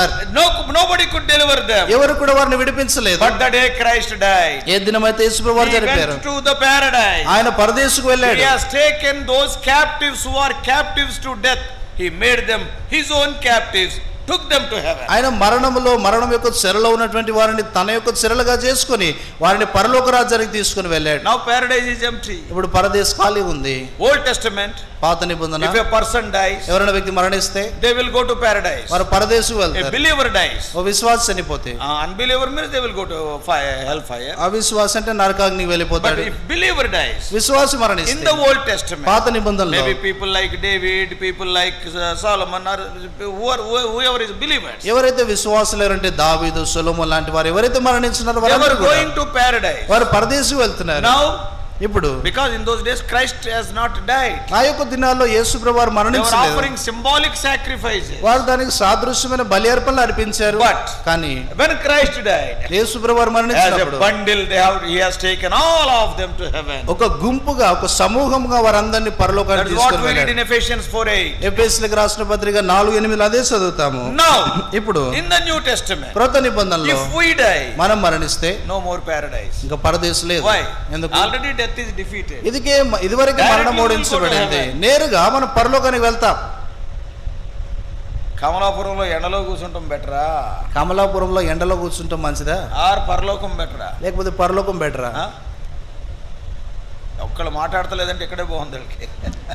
nobody could deliver them. ఎవరు కూడా వారిని విడిపించలేదు But the day Christ died, ఏ దినమైతే యేసుప్రభు వారు he జరిపారు went to the paradise. ఆయన పరదేశకు He వెళ్ళాడు has taken those captives who are captives to death. He made them his own captives, took them to heaven. ఆయన మరణములో మరణం యొక్క చెరలో ఉన్నటువంటి వారిని తన యొక్క చెరలుగా చేసుకొని వారిని పరలోక రాజ్యానికి తీసుకుని వెళ్ళాడు Now paradise is empty. ఇప్పుడు పరదేశ్ ఖాళీ ఉంది Old Testament, పాత నిబంధన if a person dies, ఎవరైనా వ్యక్తి మరణిస్తే they will go to paradise. వారు పరదేశకు A వెళ్తారు believer dies. ఓ విశ్వాస చనిపోతే Uh, unbeliever means they will go to fire, hellfire. అవిశ్వాస అంటే నరకాగ్నికి But వెళ్ళిపోతాడు if believer dies, విశ్వాసి in మరణిస్తే the Old Testament, పాత నిబంధనలో maybe people like David, people like uh, Solomon, or who are, who- whoever is believers, ఎవరైతే విశ్వాసులేరంటే దావీదు సొలొమోన్ లాంటి వారు ఎవరైతే మరణించినారో they వారందరూ were కూడా going to paradise. వారు పరదేశకు వెళ్తున్నారు Now, ఇప్పుడు because in those days Christ has not died, ఆ యొక్క దినాల్లో యేసుప్రభు వారు they were మరణించలేదు offering symbolic sacrifices. వారు దానికి సాదృశ్యమైన బలి అర్పణలు అర్పించారు But కానీ when Christ died, యేసుప్రభు వారు as a మరణించినప్పుడు bundle, they have, he has taken all of them to heaven. ఒక గుంపుగా ఒక సమూహంగా వారందరినీ That పరలోకానికి is what తీసుకుని we read వెళ్ళాడు in Ephesians 4 8. ఎఫ్ఎస్లకు రాసిన పత్రిక నాలుగు ఎనిమిది అదే చదువుతాము Now, ఇప్పుడు in the New Testament, క్రొత్త నిబంధనలో if we die, మనం మరణిస్తే no more paradise. ఇంకా పరదేశం లేదు Why? ఎందుకు Already death is defeated. ఇదికే ఇదివరకు Directly మరణం we will go to ఓడించబడింది heaven. నేరుగా మనం పరలోకానికి వెళ్తాం కమలాపురంలో ఎండలో కూర్చుంటాం బెటరా కమలాపురంలో ఎండలో కూర్చుంటాం మంచిదా ఆర్ పరలోకం బెటరా లేకపోతే పరలోకం బెటరా ఒక్కళ్ళు మాట్లాడతలేదంటే ఇక్కడే బాగుంది వీళ్ళకి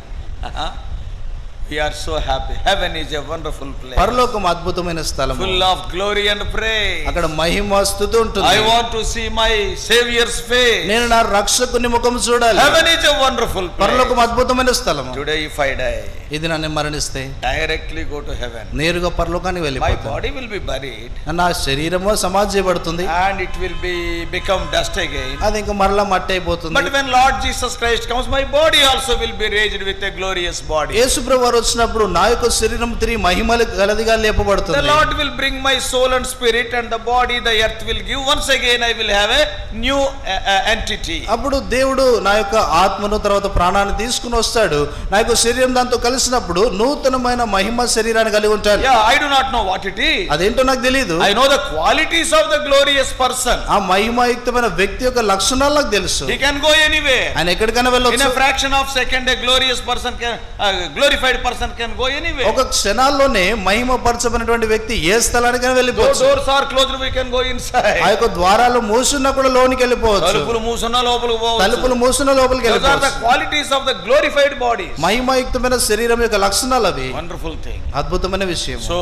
we're so happy heaven is a wonderful place పరలోకం అద్భుతమైన స్థలం full of glory and praise అక్కడ మహిమ స్థుతి ఐ ఉంటుంది want to see my saviour's face నేను నా రక్షకుని ముఖం చూడాలి హెవెన్ ఈజ్ ఎ వండర్ఫుల్ పరలోకం అద్భుతమైన స్థలం టుడే ఇఫ్ ఐ డై ఇది నన్ను మరణిస్తే డైరెక్ట్లీ గో టు హెవెన్ నేరుగా పరలోకానికి మై వెళ్ళిపోతాను బాడీ విల్ బి బరీడ్ నా శరీరము సమాధి చేయబడుతుంది and it will be become dust again అది ఇంకా మరలా మట్టి అయిపోతుంది but when Lord Jesus Christ comes my body also will be raised with a glorious body యేసుప్రభు వారు వచ్చినప్పుడు నా యొక్క శరీరం తిరిగి మహిమలు గలదిగా The లేపబడుతుంది Lord will bring my soul and spirit, and the body the earth will give. Once again, I will have a new uh, uh, entity. అప్పుడు దేవుడు నా యొక్క ఆత్మను తర్వాత ప్రాణాన్ని తీసుకుని వస్తాడు నా యొక్క శరీరం దాంతో కలిసినప్పుడు నూతనమైన మహిమ శరీరాన్ని కలిగి ఉంటాను Yeah, I do not know what it is. అదేంటో నాకు తెలియదు I know the qualities of the glorious person. ఆ మహిమయుక్తమైన వ్యక్తి యొక్క లక్షణాలు నాకు తెలుసు He can go anywhere. ఆయన ఎక్కడికైనా In వెళ్ళొచ్చు a fraction of second, a glorious person can, a glorified person can go anywhere. ఒక క్షణాల్లోనే మహిమ పరచబడినటువంటి వ్యక్తి ఏ స్థలానికైనా Though వెళ్ళిపోవచ్చు doors are closed, we can go ఆ inside. యొక్క ద్వారాలు మూసున్నా కూడా లోనికి వెళ్ళిపోవచ్చు తలుపులు మూసున్నా లోపలికి తలుపులు పోవచ్చు. మూసున్న లోపలికి Those are the వెళ్ళిపోవచ్చు qualities of the glorified bodies. మహిమయుక్తమైన శరీరం యొక్క లక్షణాలు అవి Wonderful thing. అద్భుతమైన విషయం So,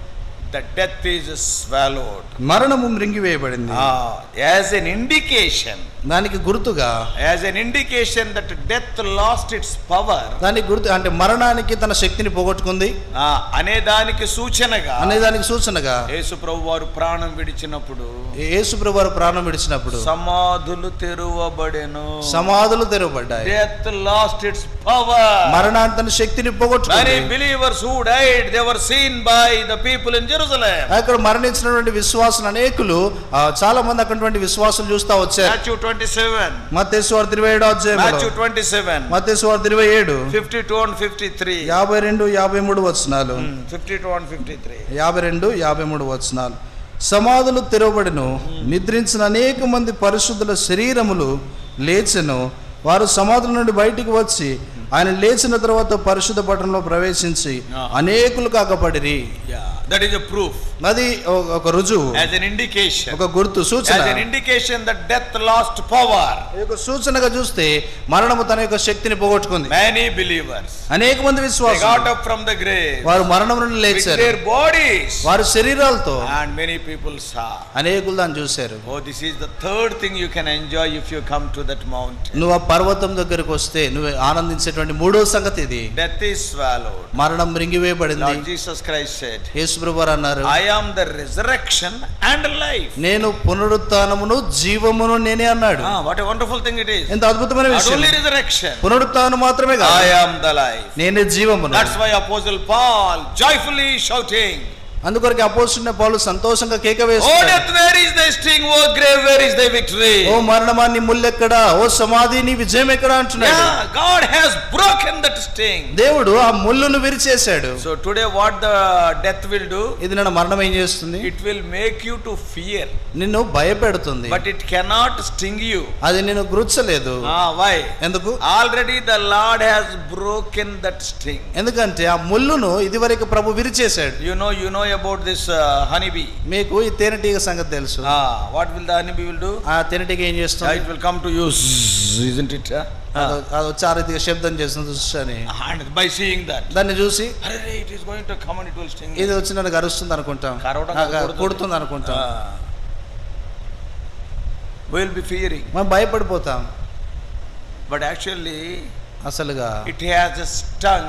the death is swallowed. మరణము మృంగివేయబడింది Ah, as an indication, దానికి గుర్తుగా as an indication that death lost its power, దానికి గుర్తు అంటే మరణానికి తన శక్తిని పోగొట్టుకుంది ah, అనే దానికి సూచనగా అనే దానికి సూచనగా యేసు ప్రభు వారు ప్రాణం విడిచినప్పుడు యేసుప్రభు వారు ప్రాణం విడిచినప్పుడు సమాధులు తెరువబడెను సమాధులు తెరవబడ్డాయి డెత్ లాస్ట్ ఇట్స్ పవర్ మరణాన్ని తన శక్తిని Many పోగొట్టుకుంది believers who died, they were seen by the people in Jerusalem. అక్కడ మరణించినటువంటి విశ్వాసులు అనేకులు ఆ, చాలా మంది అక్కడ విశ్వాసులు చూస్తా వచ్చారు Matthew 27, మత్తేసు వార్త ఇరవై ఏడో అధ్యాయంలో Matthew 27, మత్తేసు వార్త ఇరవై ఏడు 52 and 53. యాభై రెండు యాభై మూడు వచనాలు Hmm, 52 and 53. యాభై రెండు యాభై మూడు వచనాలు సమాధులు తెరవబడిను నిద్రించిన అనేక మంది పరిశుద్ధుల శరీరములు లేచెను వారు సమాధుల నుండి బయటికి వచ్చి ఆయన లేచిన తర్వాత పరిశుద్ధ పట్టణంలో ప్రవేశించి అనేకులు కాకపడిరి Yeah, that is a proof, అది ఒక- ఒక రుజువు as an indication, ఒక గుర్తు సూచన as an indication that death lost power. ఈ యొక్క సూచనగా చూస్తే మరణము తన యొక్క శక్తిని పోగొట్టుకుంది Many believers, అనేక మంది they విశ్వాసం got up from the grave వారు మరణం నుండి with లేచారు their bodies, వారి శరీరాలతో and many people saw. అనేకులు దాన్ని చూశారు Oh, this is the third thing you can enjoy if you come to that mountain. నువ్వు ఆ పర్వతం దగ్గరకు వస్తే నువ్వు ఆనందించేటువంటి మూడో సంగతి ఇది Death is swallowed. మరణం మృంగివేయబడింది Lord Jesus Christ said, యేసుప్రభు వారు అన్నారు I am the resurrection and life. నేను పునరుత్నమును జీవమును నేనే అన్నాడు Ah, what a wonderful thing it is. ఎంత అద్భుతమైన Not విషయం only resurrection, పునరుత్నం మాత్రమే I కాదు am the life. నేనే జీవమును That's why Apostle Paul joyfully shouting, అందుకొరకు అపోస్తున్న పౌలు సంతోషంగా కేక Oh వేస్తున్నాడు death, where is thy sting? Oh grave, where is thy victory? ఓ మరణమా నీ ముల్లెక్కడా ఓ సమాధి నీ విజయం ఎక్కడా అంటున్నాడు Yeah, God has broken that sting. దేవుడు ఆ ముళ్ళును విరిచేశాడు So today what the death will do? ఇది నన్ను మరణం ఏం చేస్తుంది It will make you to fear, నిన్ను భయపెడుతుంది but it cannot sting you. అది నేను గుర్చలేదు Ah, why? ఎందుకు Already the Lord has broken that sting. ఎందుకంటే ఆ ముళ్ళును ఇదివరకు ప్రభు విరిచేశాడు You know, you know about this uh, honeybee. మీకు ఈ తేనెటీగ సంగతి తెలుసు Ah, what will the honeybee will do? ఆ తేనెటీగ ఏం Yeah, చేస్తుంది it will come to you, zzz, isn't it? huh? Ah. అది అది వచ్చి ఆ రీతిగా శబ్దం చేస్తుంది దుష్ట అని And by seeing that, దాన్ని చూసి "Arre, it is going to come and it will sting ఇది you." వచ్చి నన్ను గరుస్తుంది అనుకుంటాం కరవడం ఆ, కాదు, కొడుతుంది. కొడుతుంది అనుకుంటాం Ah. We'll be fearing, మనం భయపడిపోతాం but actually, అసలుగా it has stung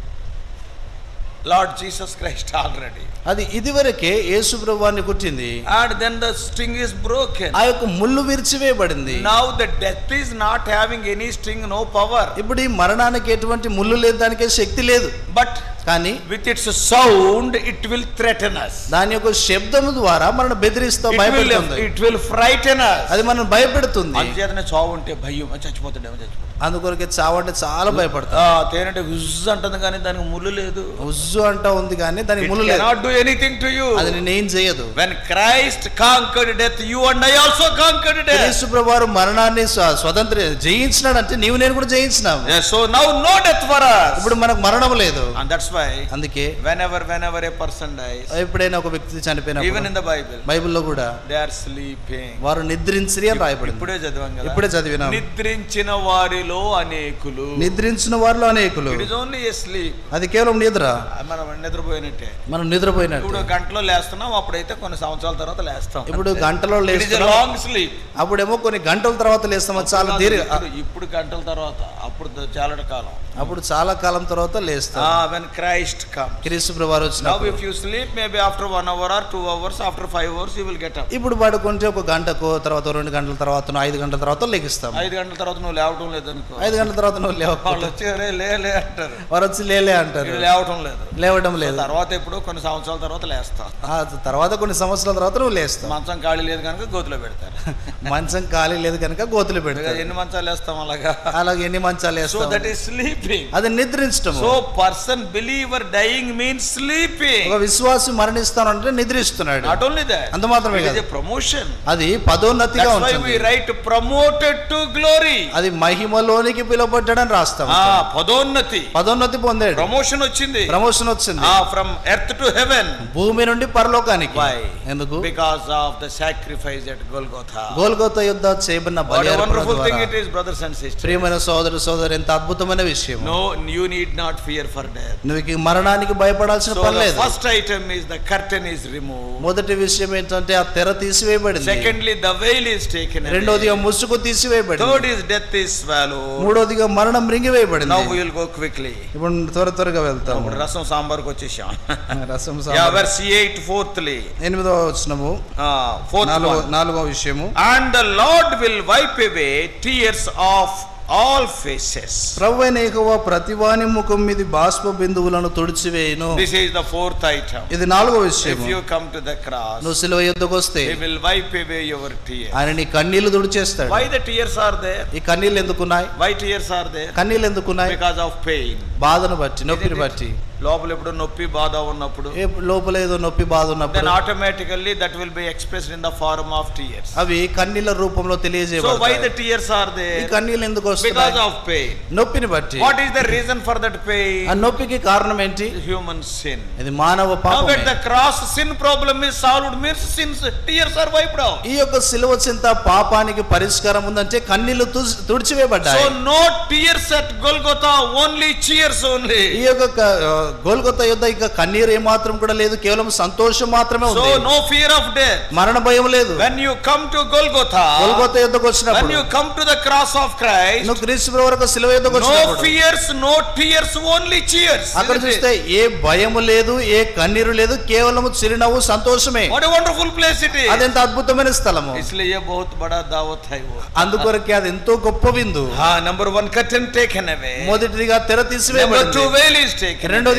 Lord Jesus Christ already. అది ఇదివరకే యేసు ప్రభువాన్ని కుట్టింది And then the sting is broken. ఆ యొక్క ముళ్ళు విరిచివేయబడింది Now the death is not having any sting, no power. ఇప్పుడు ఈ మరణానికి ఎటువంటి ముళ్ళు లేదు దానికే శక్తి లేదు But కానీ with its sound, it will threaten us. దాని యొక్క శబ్దము ద్వారా మనం బెదిరిస్తా It will, భయపెడుతుంది it will frighten us. అది మనం భయపెడుతుంది అంచేతనే చావు ఉంటే భయం చచ్చిపోతాడేమో చచ్చిపోతాడు అందుకొరకే చావంటే చాలా భయపడతాం ఆ, తేనంటే ఉజ్ అంటుంది కానీ దానికి ముళ్ళు లేదు ఉజ్జు అంటా ఉంది కానీ దానికి It ముళ్ళు లేదు cannot do anything to you. అది నేనేం చేయదు When Christ conquered death, you and I also conquered death. యేసు ప్రభువారు మరణాన్ని స్వ- స్వతంత్ర జయించినాడు అంటే నీవు నేను కూడా జయించినాం Yes, so now no death for us. ఇప్పుడు మనకు మరణం లేదు And that's why అందుకే whenever, whenever a person dies, ఎప్పుడైనా ఒక వ్యక్తి even చనిపోయినప్పుడు in the Bible, బైబిల్లో కూడా they are sleeping. వారు నిద్రించిరి అని రాయబడింది ఇప్పుడే చదివాం కదా ఇప్పుడే చదివినాం నిద్రించిన వారిలో అనేకులు నిద్రించిన వారిలో అనేకులు it is only a sleep అది కేవలం నిద్ర మనం నిద్రపోయినట్టే మనం నిద్రపోయినట్టు ఇప్పుడు గంటలో లేస్తున్నాం అప్పుడైతే కొన్ని సంవత్సరాల తర్వాత లేస్తాం ఇప్పుడు గంటలో ఇట్ ఇస్ లేస్తున్నాం లాంగ్ స్లీప్ అప్పుడేమో కొన్ని గంటల తర్వాత లేస్తాం అది చాలా దీర్ఘ ఇప్పుడు గంటల తర్వాత అప్పుడు చాలా కాలం అప్పుడు చాలా కాలం తర్వాత లేస్తాం వెన్ క్రైస్ట్ కమ్ క్రీస్తు ప్రభువారు నౌ వచ్చినప్పుడు if you sleep maybe after one hour or two hours after five hours you will get up ఇప్పుడు పడుకుంటే ఒక గంటకు తర్వాత రెండు గంటల తర్వాత ఐదు గంటల తర్వాత లెగిస్తాం ఐదు గంటల తర్వాత నువ్వు లేవటం లేదనుకో ఐదు గంటల తర్వాత నువ్వు వాళ్ళు లేవకపోతే వచ్చి "అరే, లే లే అంటారు వారు వచ్చి లేలే అంటారు వీడు లేవటం లేదు లేవడం లేదు తర్వాత ఎప్పుడు కొన్ని సంవత్సరాల తర్వాత లేస్తా ఆ తర్వాత కొన్ని సంవత్సరాల తర్వాత నువ్వు లేస్తావు మంచం ఖాళీ లేదు కనుక గోతులో పెడతారు మంచం ఖాళీ లేదు కనుక గోతులు ఇక పెడతారు ఎన్ని మంచాలు వేస్తాం అలాగా అలాగే ఎన్ని మంచాలు సో వేస్తావు దట్ ఈస్ స్లీపింగ్ అది నిద్రించటం so person believer dying means sleeping ఒక విశ్వాసి మరణిస్తాను అంటే నిద్రిస్తున్నాడు నాట్ ఓన్లీ దట్ అంత మాత్రమే ఇట్ ఇస్ కాదు ఎ ప్రమోషన్ అది పదోన్నతిగా దట్స్ వై వి ఉంటుంది రైట్ ప్రమోటెడ్ టు గ్లోరీ అది మహిమలోనికి పిలువబడ్డాడని రాస్తాం ఆ పదోన్నతి పదోన్నతి పొందాడు ప్రమోషన్ వచ్చింది ప్రమోషన్ వచ్చింది ఆ ఫ్రమ్ ఎర్త్ టు హెవెన్ భూమి నుండి పరలోకానికి Why? ఎందుకు because of the sacrifice at Golgotha Golgotha యుద్ధ చేయబడిన వాట్ బలి ఎ అర్పణ వండర్ఫుల్ థింగ్ ద్వారా it is brothers and sisters ప్రియమైన సోదరు సోదరు ఎంత అద్భుతమైన విషయం no you need not fear for death నువ్వు ఇక మరణానికి భయపడాల్సిన సో పని ద లేదు first item is the curtain is remove మొదటి విషయం ఏంటంటే ఆ తెర తీసివేయబడింది secondly the veil is taken రెండోదిగా ముసుగు తీసివేయబడింది third is death is swallow మూడోదిగా మరణం రింగివేయబడింది నౌ విల్ గో క్విక్లీ ఇప్పుడు త్వర త్వరగా వెళ్తాము ఇప్పుడు రసం సాంబార్కి వచ్చేసాం రసం యా సాంబార్. వెర్స్ 8 ఫోర్త్లీ ఎనిమిదవ వచ్చినము ఫోర్త్ నాలుగో వన్ నాలుగో విషయము And the Lord will wipe away tears of all faces. ప్రభు అయిన యెహోవా ప్రతివాని ముఖం మీద బాష్ప బిందువులను తుడిచివేయును This is the fourth item. ఇది నాలుగో If విషయము you come to the cross, నువ్వు సిలువ యుద్ధకు వస్తే He will wipe away your tears. ఆయన నీ కన్నీళ్లు తుడిచేస్తాడు Why the tears are there? ఈ కన్నీళ్ళు ఎందుకున్నాయి Why tears are there? కన్నీళ్ళు ఎందుకున్నాయి Because of pain. బాధను బట్టి నొప్పిని Isn't it? బట్టి లోపల ఎప్పుడు నొప్పి బాధ ఉన్నప్పుడు ఏ లోపల ఏదో నొప్పి బాధ then ఉన్నప్పుడు automatically that will be expressed in the form of tears. అవి కన్నీళ్ళ రూపంలో So why the తెలియజేయబడతాయి tears are ఈ there? కన్నీళ్ళు ఎందుకు Because వస్తున్నాయి of pain. నొప్పిని బట్టి What is the reason for that ఆ pain? నొప్పికి కారణం ఏంటి Human sin. ఇది మానవ Now పాపమే at the cross, sin problem is solved means sins, tears are wiped out. ఈ యొక్క సిలువ చింత పాపానికి పరిష్కారం ఉందంటే కన్నీళ్లు తుడిచి- తుడిచివేయబడ్డాయి So no tears at Golgotha, only cheers only. ఈ యొక్క క- ఆ, గోల్గొత్త యుద్ధ ఇక కన్నీరు ఏమాత్రం కూడా లేదు కేవలం సంతోషం మాత్రమే ఉంది So no fear of death. మరణ భయం లేదు When you come to Golgotha, గోల్గొత్త యుద్ధకు when వచ్చినప్పుడు you come to the cross of Christ, నువ్వు క్రీస్తు వరకు సిలువ యుద్ధకు no వచ్చినప్పుడు fears, no tears, only cheers. అక్కడ Isn't చూస్తే it? ఏ భయము లేదు ఏ కన్నీరు లేదు కేవలం చిరునవ్వు సంతోషమే What a wonderful place it is. అదెంత అద్భుతమైన స్థలము इसलिए ये बहुत बड़ा दावत है वो అందుకొరకే అది ఎంతో గొప్ప విందు हाँ number one curtain taken away మొదటిదిగా తెర number two తీసివేయబడింది veil is taken రెండోది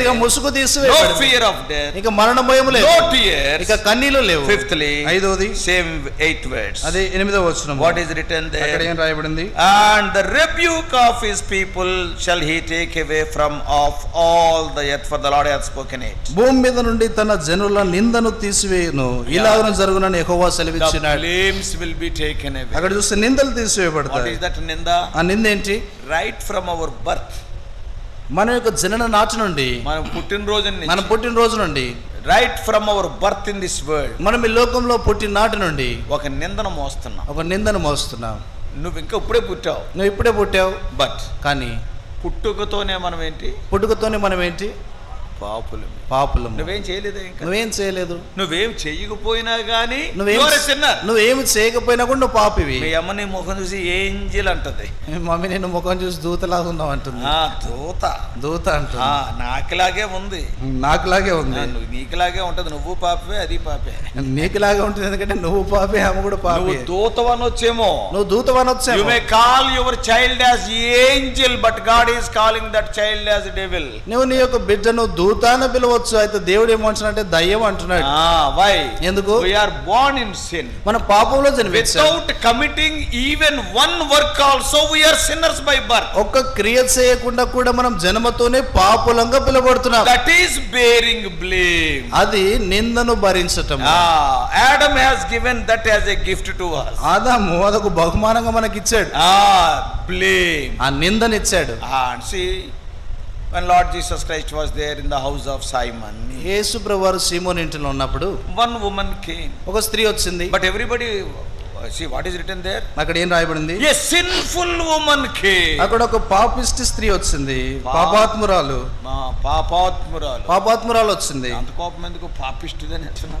పూర్తిగా ముసుగు No తీసివేయబడింది fear of death. ఇక మరణ భయం లేదు No tears. ఇక కన్నీలు లేవు Fifthly, ఐదవది same eight words. అదే ఎనిమిదవ వచ్చిన What is written అక్కడ there? ఏం రాయబడింది And the rebuke of his people shall he take away from off all the earth, for the Lord hath spoken it. భూమి మీద నుండి తన జనుల నిందను తీసివేయను ఇలాగను జరుగునని యెహోవా The సెలవిచ్చినాడు blames will be taken away. అక్కడ చూస్తే నిందలు What తీసివేయబడతాయి is that ninda? ఆ నింద ఏంటి Right from our birth. మన యొక్క జనన నాటి నుండి మనం పుట్టినరోజు మన పుట్టినరోజు నుండి right from our birth in this world మనం ఈ లోకంలో పుట్టిన నాటి నుండి ఒక నిందను మోస్తున్నాం ఒక నిందను మోస్తున్నాం నువ్వు ఇంకా ఇప్పుడే పుట్టావు నువ్వు ఇప్పుడే పుట్టావు బట్ కానీ పుట్టుకతోనే మనం ఏంటి పుట్టుకతోనే మనం ఏంటి పాపులు పాపులం నువ్వేం చేయలేదా ఇంకా నువ్వేం చేయలేదు నువ్వేం చెయ్యకపోయినా గానీ నువ్వేం సిన్నర్ నువ్వేమి చేయకపోయినా కూడా నువ్వు పాపివి మీ అమ్మని ముఖం చూసి ఏంజిల్ అంటది మమ్మీ నేను ముఖం చూసి దూతలాగా ఉన్నావు అంటుంది ఆ దూత దూత ఆ అంటుంది నాకులాగే ఉంది నాకులాగే ఆ, ఉంది నువ్వు నీకులాగే ఉంటది నువ్వు పాపే అది పాపే నీకులాగే ఉంటుంది ఎందుకంటే నువ్వు పాపే ఆమె కూడా నువ్వు పాపే దూతవనొచ్చేమో నువ్వు దూతవని You వచ్చావు may call your child as angel, but God is calling that child as devil. నువ్వు నీ యొక్క బిడ్డను దూతాన పిలవచ్చు అయితే దేవుడు ఏమంటున్నాడంటే దయ్యం అంటున్నాడు Ah, why? ఎందుకు We are born in sin. మన పాపంలో జన్మించాం Without committing even one work also, we are sinners by birth. ఒక్క క్రియ చేయకుండా కూడా మనం జన్మతోనే పాపులంగా పిలబడుతున్నాం That is bearing blame. అది నిందను భరించటం Ah, Adam has given that as a gift to us. ఆదాము అదొక బహుమానంగా మనకి ఇచ్చాడు Ah, blame. ఆ నిందనిచ్చాడు Ah, and see, when Lord Jesus Christ was there in the house of Simon, యేసు ప్రభువారు సీమోన్ ఇంటిలో ఉన్నప్పుడు one woman came. ఒక స్త్రీ వచ్చింది But everybody, see what is written there? అక్కడ ఏం రాయబడింది A sinful woman came. అక్కడ ఒక పాపిష్టి స్త్రీ వచ్చింది పాపాత్మురాలు మా పాపాత్మురాలు పాపాత్మురాలు వచ్చింది అంత కోపం ఎందుకు పాపిష్టిదని అంటున్నా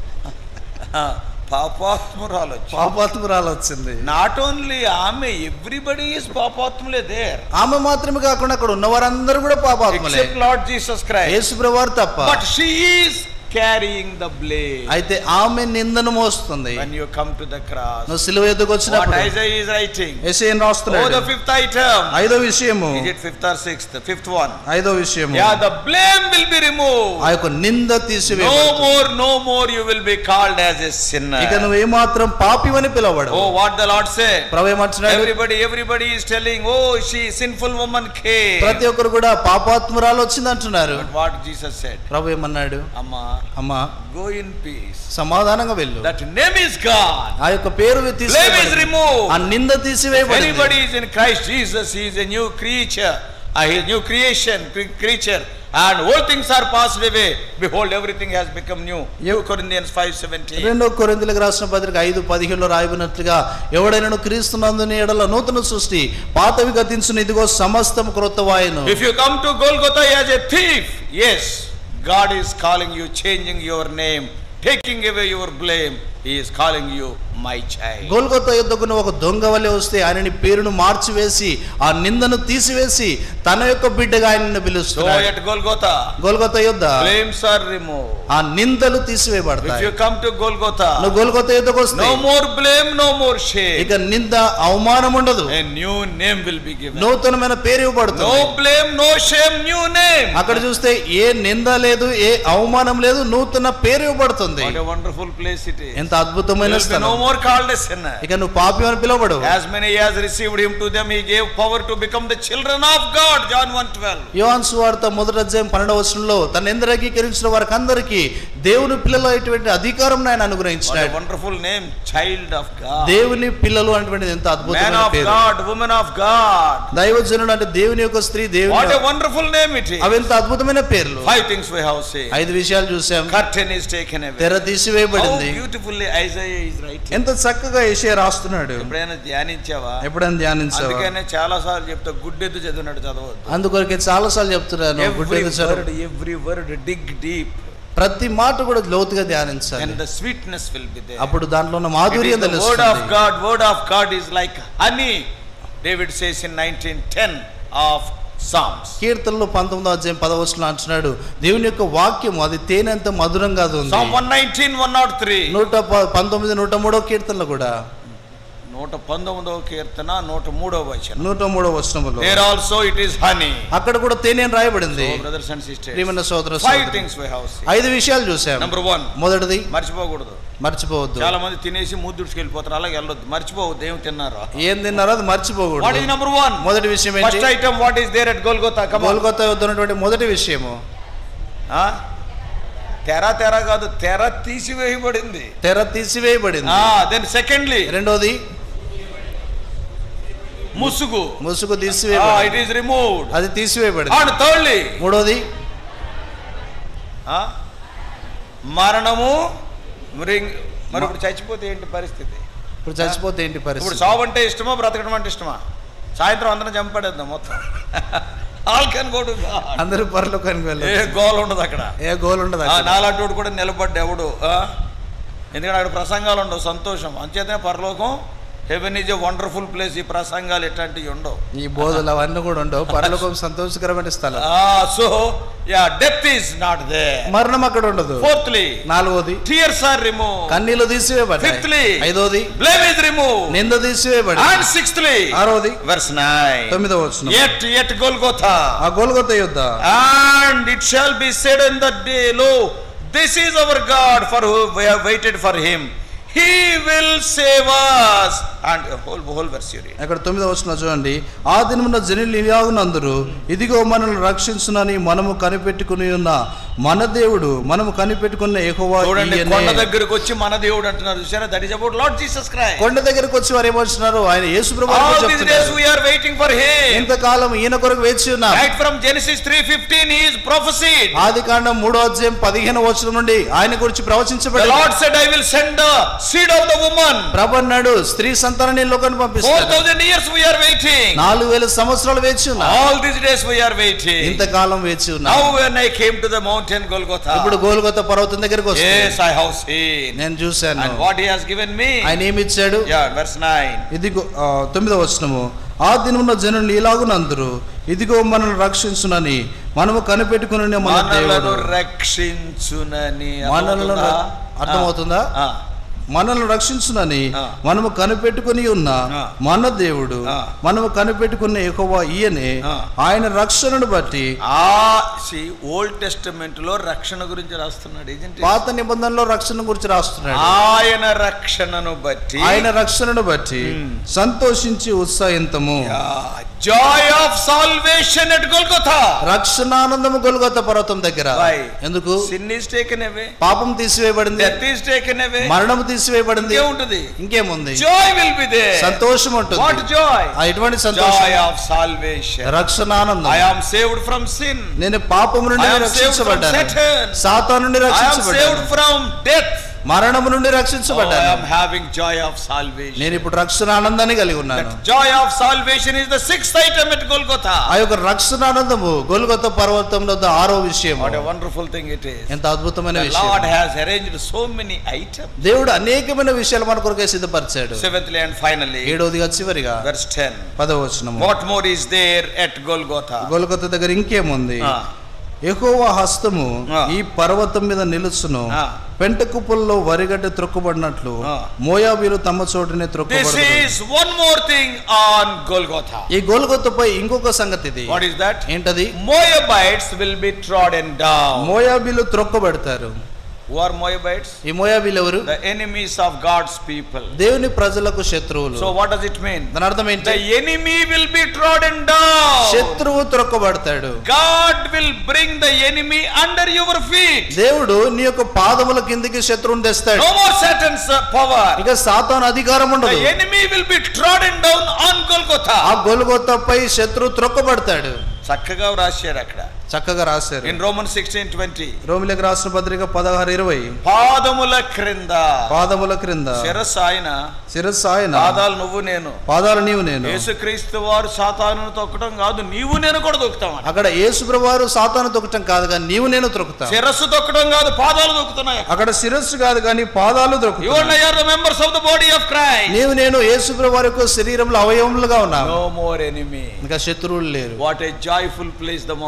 పాపాత్మురాలు వచ్చి పాపాత్మురాలు వచ్చింది నాట్ ఓన్లీ ఆమె ఎవ్రీబడి ఈస్ పాపాత్ములే దేర్ ఆమె మాత్రమే కాకుండా అక్కడ ఉన్న వారందరూ కూడా పాపాత్ములే ఎక్సెప్ట్ లార్డ్ జీసస్ క్రైస్ట్ యేసు ప్రభువారు తప్ప but she is carrying the blame అయితే ఆమె నిందను మోస్తుంది when you come to the cross నువ్వు సిలువ ఎద్దుకు what వచ్చినప్పుడు Isaiah is writing ఏసేయని oh రాస్తున్నాడు the fifth item ఐదో విషయము is it fifth or sixth fifth one ఐదో విషయము yeah the blame will be ఆ removed యొక్క నింద no తీసివే more no more you will be called as a sinner ఇక నువ్వు ఏమాత్రం పాపివని పిలవడు oh what the lord said ప్రభు ఏమంటున్నాడు everybody everybody is telling oh she sinful woman came ప్రతి ఒక్కరు కూడా పాపాత్మురాలు వచ్చింది అంటున్నారు but what jesus said ప్రభు ఏమన్నాడు amma అమ్మా go in peace సమాధానంగా వెళ్ళు that name is god ఆ యొక్క పేరు blame is తీసివేయబడింది. removed ఆ నింద If తీసివేయబడింది anybody is in Christ Jesus, he is a new creature, a new creation, cre- creature, and all things are passed away. Behold, everything has become new. 2 Corinthians 5:17. రెండో కొరింథీయులకు రాసిన పత్రిక ఐదు పదిహేడులో రాయబడినట్లుగా ఎవడైనా క్రీస్తునందుని ఎడల నూతన సృష్టి పాతవి గతించిన ఇదిగో సమస్తం క్రొత్తవాయను If you come to Golgotha as a thief, yes, God is calling you, changing your name, taking away your blame. He is calling you my child. గోల్గొత్త యుద్ధకు నువ్వు ఒక దొంగ వలె వస్తే ఆయనని పేరును మార్చివేసి ఆ నిందను తీసివేసి తన యొక్క బిడ్డగా ఆయనను So పిలుస్తున్నాడు at Golgotha, గోల్గొత్త యుద్ధ blames are removed. ఆ నిందలు If తీసివేయబడతాయి you come to Golgotha, నువ్వు గోల్గొత్త యుద్ధకు వస్తే no more blame, no more shame. ఇక నింద అవమానం ఉండదు A new name will be given. నూతనమైన పేరు ఇవ్వబడుతుంది No blame, no shame, new name. అక్కడ చూస్తే ఏ నింద లేదు ఏ అవమానం లేదు నూతన పేరు ఇవ్వబడుతుంది What a wonderful place it is. ఎంత అద్భుతమైన There will be స్థలం no more called a sinner. ఇక నువ్వు పాపి అని పిలువబడు As many as received him to them, he gave power to become the children of God. John 1:12. యోహాన్ సువార్త మొదటి అధ్యాయం పన్నెండవ వచనంలో తన ఎందరు అంగీకరించిన వారికి అందరికీ దేవుని పిల్లలు అటువంటి అధికారం ఆయన What a అనుగ్రహించినాడు wonderful name, child of God. దేవుని పిల్లలు అనేటువంటిది ఎంత Man అద్భుతమైన of పేరు God, woman of God. దైవజనుడు అంటే దేవుని యొక్క స్త్రీ What a దేవుని wonderful name it is. అవి ఎంత అద్భుతమైన పేర్లు Five things we have seen. ఐదు విషయాలు చూసాం Curtain is taken away. తెర How తీసివేయబడింది beautifully Isaiah is writing. ఎంత చక్కగా ఏషియా రాస్తున్నాడు ఎప్పుడైనా ధ్యానించావా ఎప్పుడైనా ధ్యానించావా అందుకనే చాలా సార్లు చెప్తా గుడ్డెద్దు చదివినట్టు చదవద్దు అందుకొరకే చాలా సార్లు చెప్తున్నాను ఎవ్రీ గుడ్డెదు చదువు. Word every word dig deep ప్రతి మాట కూడా లోతుగా ధ్యానించాలి and the sweetness will be there అప్పుడు దాంట్లో ఉన్న మాధుర్యం వర్డ్ ఆఫ్ తెలుస్తుంది God word of God is like honey David says in 1910 of psalms కీర్తనలో పంతొమ్మిదో అధ్యాయం పదవచనం అంటున్నాడు దేవుని యొక్క వాక్యం అది తేనెంత మధురంగా అది ఉంది సామ్ 119 103 నూట ప- పంతొమ్మిది నూట మూడో కీర్తనలు కూడా నూట పంతొమ్మిదవ కీర్తన నూట మూడవ వచనం నూట మూడవ వచనములో there also it is honey అక్కడ కూడా తేనె అని రాయబడింది బ్రదర్స్ అండ్ సిస్టర్స్ ప్రియమైన సోదర ఫైవ్ సోదరి. థింగ్స్ వై హౌస్ ఐదు విషయాలు చూసాం నంబర్ వన్ మొదటిది మర్చిపోకూడదు మర్చిపోవద్దు చాలా మంది తినేసి ముద్దుడికి వెళ్ళిపోతారు అలాగే వెళ్ళొద్దు మర్చిపోవద్దు ఏం తిన్నారు ఏం తిన్నారో అది వాట్ ఈస్ మర్చిపోకూడదు నంబర్ వన్ మొదటి విషయం ఫస్ట్ ఏంటి item what is there at Golgotha కమ్ కోల్కతా వద్ద ఉన్నటువంటి మొదటి విషయము తెర తెర కాదు తెర తీసివేయబడింది తెర తీసివేయబడింది దెన్ సెకండ్లీ రెండోది ముసుగు ముసుగు ఇట్ తీసివేయబడింది ఈస్ రిమూవ్డ్ అది తీసివేయబడింది అండ్ థర్డ్లీ మూడోది మరణము మృంగ్ మరి ఇప్పుడు చచ్చిపోతే ఏంటి పరిస్థితి ఇప్పుడు చచ్చిపోతే ఏంటి ఇప్పుడు పరిస్థితి సావు అంటే ఇష్టమా బ్రతకడం అంటే ఇష్టమా సాయంత్రం అందరం చంపడేద్దాం మొత్తం ఆల్ కెన్ గో టు అందరూ పరలోకానికి ఏ వెళ్ళారు గోల్ ఉండదు అక్కడ ఏ గోల్ ఉండదు ఆ, అక్కడ. నాలాంటి కూడా నిలబడ్డ ఎవడు ఆ? ఎందుకంటే అక్కడ ప్రసంగాలు ఉండవు సంతోషం అంచేతనే పరలోకం heaven is a wonderful place ఈ ప్రసంగాలు ఇట్లాంటివి ఉండవు ఈ బోధలు అవన్నీ కూడా ఉండవు పరలోకం సంతోషకరమైన స్థలం so ya death is not there మరణం అక్కడ ఉండదు ఫోర్త్లీ నాలుగోది టీయర్స్ ఆర్ రిమూవ్ కన్నీళ్ళు తీసివేయబడ్డాయి Fifthly, ఐదోది blame is removed. నింద తీసివేయబడి And sixthly, ఆరోది verse 9. తొమ్మిదో వచ్చిన Yet, yet Golgotha, ఆ గోల్గొత యుద్ధ and it shall be said in the day, Lo, this is our God, for who we have waited for him. He will save us. And a whole, whole verse you read. అక్కడ తొమ్మిదో వచ్చిన చూడండి ఆ దినమున జనులు ఇలాగునందరు ఇదిగో మనల్ని రక్షించునని మనము కనిపెట్టుకుని ఉన్న మన దేవుడు మనము కనిపెట్టుకున్న యెహోవా చూడండి ఈయనే. కొండ దగ్గరకు వచ్చి మన దేవుడు అంటున్నారు చూసారా that is about Lord Jesus Christ కొండ దగ్గరకు వచ్చి వారు ఏమొచ్చినారు ఆయన యేసు ప్రభు all these days చెప్తున్నారు we are waiting for him ఇంతకాలం ఈయన కొరకు వేచి ఉన్నాం right from genesis 3:15 he is prophesied ఆది కాండం మూడో అధ్యాయం పదిహేను వచనం నుండి ఆయన గురించి the ప్రవచించబడి lord said i will send the seed of the woman ప్రభు అన్నాడు స్త్రీ సంతానాన్ని లోకాన్ని పంపిస్తాడు 4000 years we are waiting నాలుగు వేల సంవత్సరాలు వేచి ఉన్నా all these days we are waiting ఇంతకాలం వేచి ఉన్నా now when i came to the mountain golgotha ఇప్పుడు గోల్గొత పర్వతం దగ్గరికి వస్తే yes i have seen నేను చూశాను and what he has given me ఆయన ఏమి ఇచ్చాడు yeah verse 9 ఇదిగో ఆ, తొమ్మిదవ వచనము ఆ దినమున జనులు ఇలాగునందరు ఇదిగో మనల్ని రక్షించునని మనము కనిపెట్టుకుని మన మనలను దేవుడు రక్షించునని మనలను అర్థమవుతుందా? ర- అర్థమవుతుందా? ఆ, మనల్ని రక్షించునని ఆ. మనము కనిపెట్టుకుని ఉన్న ఆ. మన దేవుడు ఆ. మనము కనిపెట్టుకున్న ఎక్కువ ఈయనే ఆ. ఆయన రక్షణను బట్టి ఆ ఓల్డ్ టెస్టమెంట్ లో రక్షణ గురించి రాస్తున్నాడు isn't it? పాత నిబంధనలో రక్షణ గురించి రాస్తున్నాడు ఆయన రక్షణను బట్టి ఆయన రక్షణను బట్టి సంతోషించి ఉత్సాహింతము joy of salvation at Golgotha రక్షణ ఆనందము గొలుగొత్త పర్వతం దగ్గర Why? ఎందుకు సిన్ ఈస్ టేకెన్ అవే పాపం తీసివేయబడింది డెత్ ఈస్ టేకెన్ అవే మరణం తీసివేయబడింది ఏముంటుంది ఇంకేముంది జాయ్ విల్ బి దే సంతోషం వాట్ ఉంటుంది జాయ్ ఆ ఎటువంటి సంతోషం జాయ్ ఆఫ్ సాల్వేషన్ రక్షణ ఆనందం I am saved from sin నేను పాపం నుండి I am saved from రక్షించబడ్డాను Satan. సాతా నుండి ఐ ఆమ్ రక్షించబడ్డాను సేవ్డ్ ఫ్రమ్ డెత్ మరణము నుండి ఐ ఆమ్ రక్షించబడ్డాను హ్యావింగ్ జాయ్ ఆఫ్ సాల్వేషన్ నేను ఇప్పుడు రక్షణ ఆనందాన్ని కలిగి ఉన్నాను joy of salvation is the sixth item at Golgotha ఆ యొక్క రక్షణ ఆనందము గొలుగొత్త పర్వతంలో ద ఆరో విషయం what a wonderful thing it is ఎంత అద్భుతమైన The విషయం Lord has arranged so many items. దేవుడు అనేకమైన విషయాలు మన కొరకే సిద్ధపరిచాడు Seventhly and finally, ఏడవదిగా చివరిగా verse 10. పదవచనము What more is there at Golgotha? గొలుగొత్త దగ్గర ఇంకేముంది Ah, ఎహోవా హస్తము ఆ. ఈ పర్వతం మీద నిలుచును ఆ. పెంట కుప్పల్లో వరిగడ్డ త్రొక్కబడినట్లు ఆ. మోయాబీలు తమ చోటునే This త్రొక్కబడతారు is one more thing on Golgotha. ఈ గోల్గొత్తపై ఇంకొక సంగతి ఇది What is that? ఏంటది Moabites will be trodden down. మోయాబీలు త్రొక్కబడతారు Who are Moabites? ఈ మోయాబీలు ఎవరు The enemies of God's people. దేవుని ప్రజలకు శత్రువులు So what does it mean? దాని అర్థం ఏంటి The enemy will be trodden down. శత్రువు త్రొక్కబడతాడు God will bring the enemy under your feet. దేవుడు నీ యొక్క పాదముల కిందికి శత్రువుని తెస్తాడు No more Satan's uh, power. ఇక సాతాను అధికారం ఉండదు The enemy will be trodden down on ఆ Golgotha. గొలుగొత్తపై శత్రువు త్రొక్కబడతాడు చక్కగా రాశారు అక్కడ చక్కగా రాశారు ఇన్ రోమన్ సిక్స్టీన్ ట్వంటీ రోమిలకు రాసిన పత్రిక పదహారు ఇరవై పాదముల క్రింద పాదముల క్రింద శిరస్సు ఆయన శిరస్సు ఆయన పాదాలు నువ్వు నేను పాదాలు నీవు నేను యేసుక్రీస్తు వారు సాతానును తొక్కడం కాదు నీవు నేను కూడా తొక్కుతాం అక్కడ యేసుప్రభువారు సాతాను తొక్కటం కాదు కానీ నీవు నేను త్రొక్కుతా శిరస్సు తొక్కడం కాదు పాదాలు తొక్కుతున్నాయి అక్కడ శిరస్సు కాదు కానీ పాదాలు యు దొరుకుతాయి and are the members of the body of Christ నీవు నేను యేసుప్రభు యొక్క శరీరంలో అవయవములుగా ఉన్నావు నో మోర్ ఎనిమీ ఇంకా శత్రువులు లేరు what a joyful place the mountain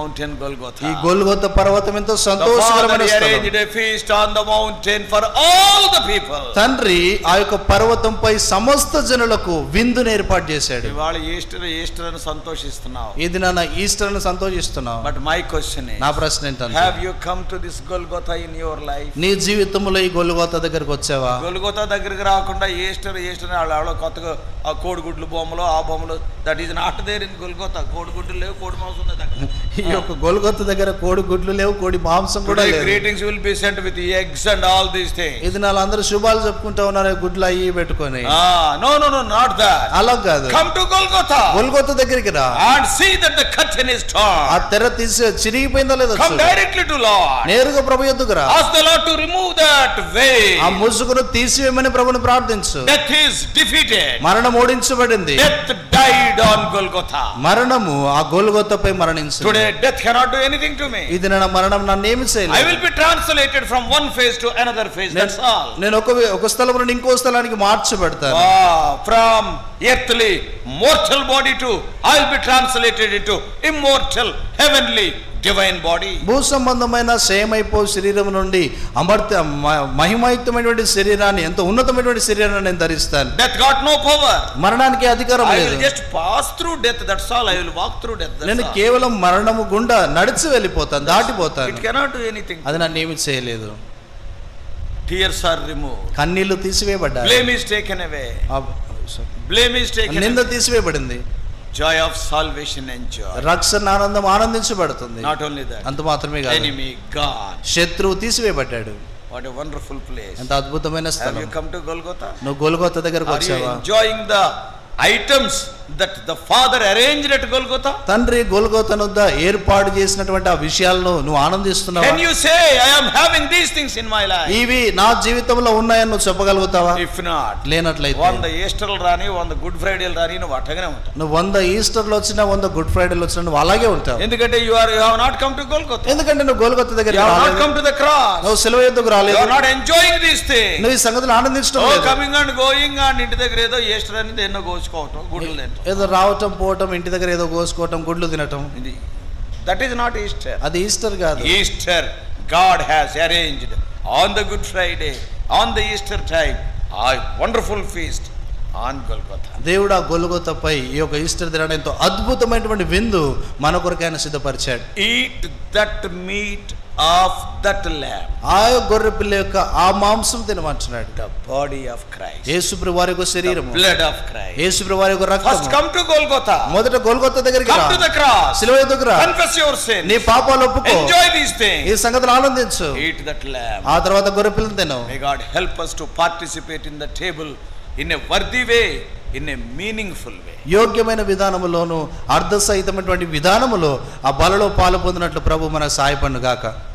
Golgotha. ఈ గొల్గొత్త పర్వతం ఎంతో The సంతోషకరమైన Father స్థలం arranged a feast on the mountain for all the people. తండ్రి ఆ యొక్క పర్వతంపై సమస్త జనులకు విందును ఏర్పాటు చేశాడు ఇవాళ ఈస్టర్ ఈస్టర్ అని సంతోషిస్తున్నావు ఇది నా ఈస్టర్ ను సంతోషిస్తున్నావు బట్ మై క్వశ్చన్ నా ప్రశ్న ఏంటంటే have you come to this Golgotha in your life నీ జీవితంలో ఈ గొల్గొత్త దగ్గరకు వచ్చావా గొల్గొతా దగ్గరికి రాకుండా ఈస్టర్ ఈస్టర్ అని వాళ్ళు ఎవరో కొత్తగా ఆ కోడిగుడ్లు బొమ్మలు ఆ బొమ్మలు that is not there in Golgotha కోడిగుడ్లు లేవు కోడి మాంసం ఉన్నది అక్కడ ఈ యొక్క గొల్గొత్త దగ్గర కోడి గుడ్లు లేవు కోడి మాంసం కూడా లేదు greetings will be sent with eggs and all these things ఇది నాలో అందరూ శుభాలు చెప్పుకుంటా ఉన్నారు గుడ్లు అయ్యి పెట్టుకొని no no no not that అలా కాదు కమ్ టు గొల్గొతా గొల్గొత్త దగ్గరికి రా and see that the curtain is ఆ torn తెర తీసి చిరిగిపోయిందా లేదా come చూడు. directly to lord నేరుగా ప్రభు ఎద్దుకు రా ask the lord to remove that way ఆ ముసుగును తీసివేయమని ప్రభుని ప్రార్థించు death is defeated మరణం ఓడించబడింది death died on golgotha మరణము ఆ గొల్గొత్తపై మరణించు today death cannot do anything to me ఇది నా మరణం నన్ను ఏమి i చేయలేదు will be translated from one phase to another phase that's all నేను ఒక ఒక స్థలం నుండి ఇంకో స్థలానికి మార్చబడతాను Ah, from earthly mortal body to i will be translated into immortal heavenly divine body భూ సంబంధమైన సేమైపో శరీరం నుండి అమర్త మ- మహిమయుక్తమైనటువంటి శరీరాన్ని ఎంతో ఉన్నతమైనటువంటి శరీరాన్ని నేను ధరిస్తాను death got no power మరణానికి అధికారం I లేదు will just pass through death. That's all. I will walk through death. That's నేను all. కేవలం మరణము గుండా నడిచి వెళ్ళిపోతాను It దాటిపోతాను cannot do anything. అది నన్ను ఏమి చేయలేదు Tears are removed. కన్నీళ్లు తీసివేయబడ్డాయి Blame is taken away. ఆ, sorry. Blame is taken నింద away. తీసివేయబడింది Joy of salvation enjoyed. రక్షణ ఆనందం ఆనందించబడుతుంది Not only that. అంత మాత్రమే కాదు Enemy gone. శత్రువు తీసివేయబడ్డాడు What a wonderful place. ఎంత అద్భుతమైన Have స్థలం you come to Golgotha? నువ్వు గొలుగొత్త దగ్గరకు Are you వచ్చావా enjoying the items that the Father arranged at Golgotha? తండ్రి గొలుగొతనుద్ద ఏర్పాటు చేసినటువంటి ఆ విషయాలను నువ్వు ఆనందిస్తున్నావా Can you say, I am having these things in my life? ఇవి నా జీవితంలో ఉన్నాయని నువ్వు చెప్పగలుగుతావా If not, లేనట్లయితే వంద ఈస్టర్లు రాని వంద గుడ్ ఫ్రైడేలు రాని నువ్వు అట్టగానే ఉంటావు నువ్వు వంద ఈస్టర్లు వచ్చినా వంద గుడ్ ఫ్రైడేలు వచ్చినా నువ్వు అలాగే ఉంటావు ఎందుకంటే you are you have not come to Golgotha ఎందుకంటే నువ్వు గోలుగొత్త యు దగ్గర have not come to the cross నువ్వు సిలువ ఎద్దుకు యు రాలేదు are not enjoying these things నువ్వు ఈ సంగతులు ఆనందించడం ఓ లేదు కమింగ్ అండ్ గోయింగ్ అండ్ ఇంటి దగ్గర ఏదో ఈస్టర్ అనేది ఎన్నో కోసుకోవటం గుడ్లు తింటాం ఏదో రావటం పోవటం ఇంటి దగ్గర ఏదో కోసుకోవటం గుడ్లు తినటం ఇది దట్ ఈస్ నాట్ ఈస్టర్ అది ఈస్టర్ కాదు Easter God has arranged on the Good Friday on the Easter time a wonderful feast on Golgotha దేవుడు ఆ గొలుగొత్తపై ఈ యొక్క ఈస్టర్ దినాన్ని ఎంతో అద్భుతమైనటువంటి విందు మన కొరకు ఆయన సిద్ధపరిచాడు eat that meat of that lamb ఆ యొక్క గొర్రె పిల్ల యొక్క ఆ మాంసం తినమంటున్నాడు ద బాడీ ఆఫ్ క్రైస్ట్ యేసుప్రభు వారి యొక్క శరీరము బ్లడ్ ఆఫ్ క్రైస్ట్ యేసుప్రభు వారి యొక్క ఫస్ట్ రక్తం కమ్ టు గోల్గొతా మొదట గొలుగొత్త దగ్గరికి కమ్ రా టు ద క్రాస్ సిలువ ఎద్దుకు రా కన్ఫెస్ యువర్ సిన్ నీ పాపాలు ఒప్పుకో ఎంజాయ్ దీస్ థింగ్స్ ఈ సంగతులు ఆనందించు ఈట్ దట్ ల్యామ్ ఆ తర్వాత గొర్రె పిల్లని తిను may God help us to participate in the table in a worthy way in a meaningful way యోగ్యమైన విధానములోను అర్ధసహితమైనటువంటి విధానములో ఆ బలలో పాలు పొందినట్లు ప్రభు మన సాయపండు గాక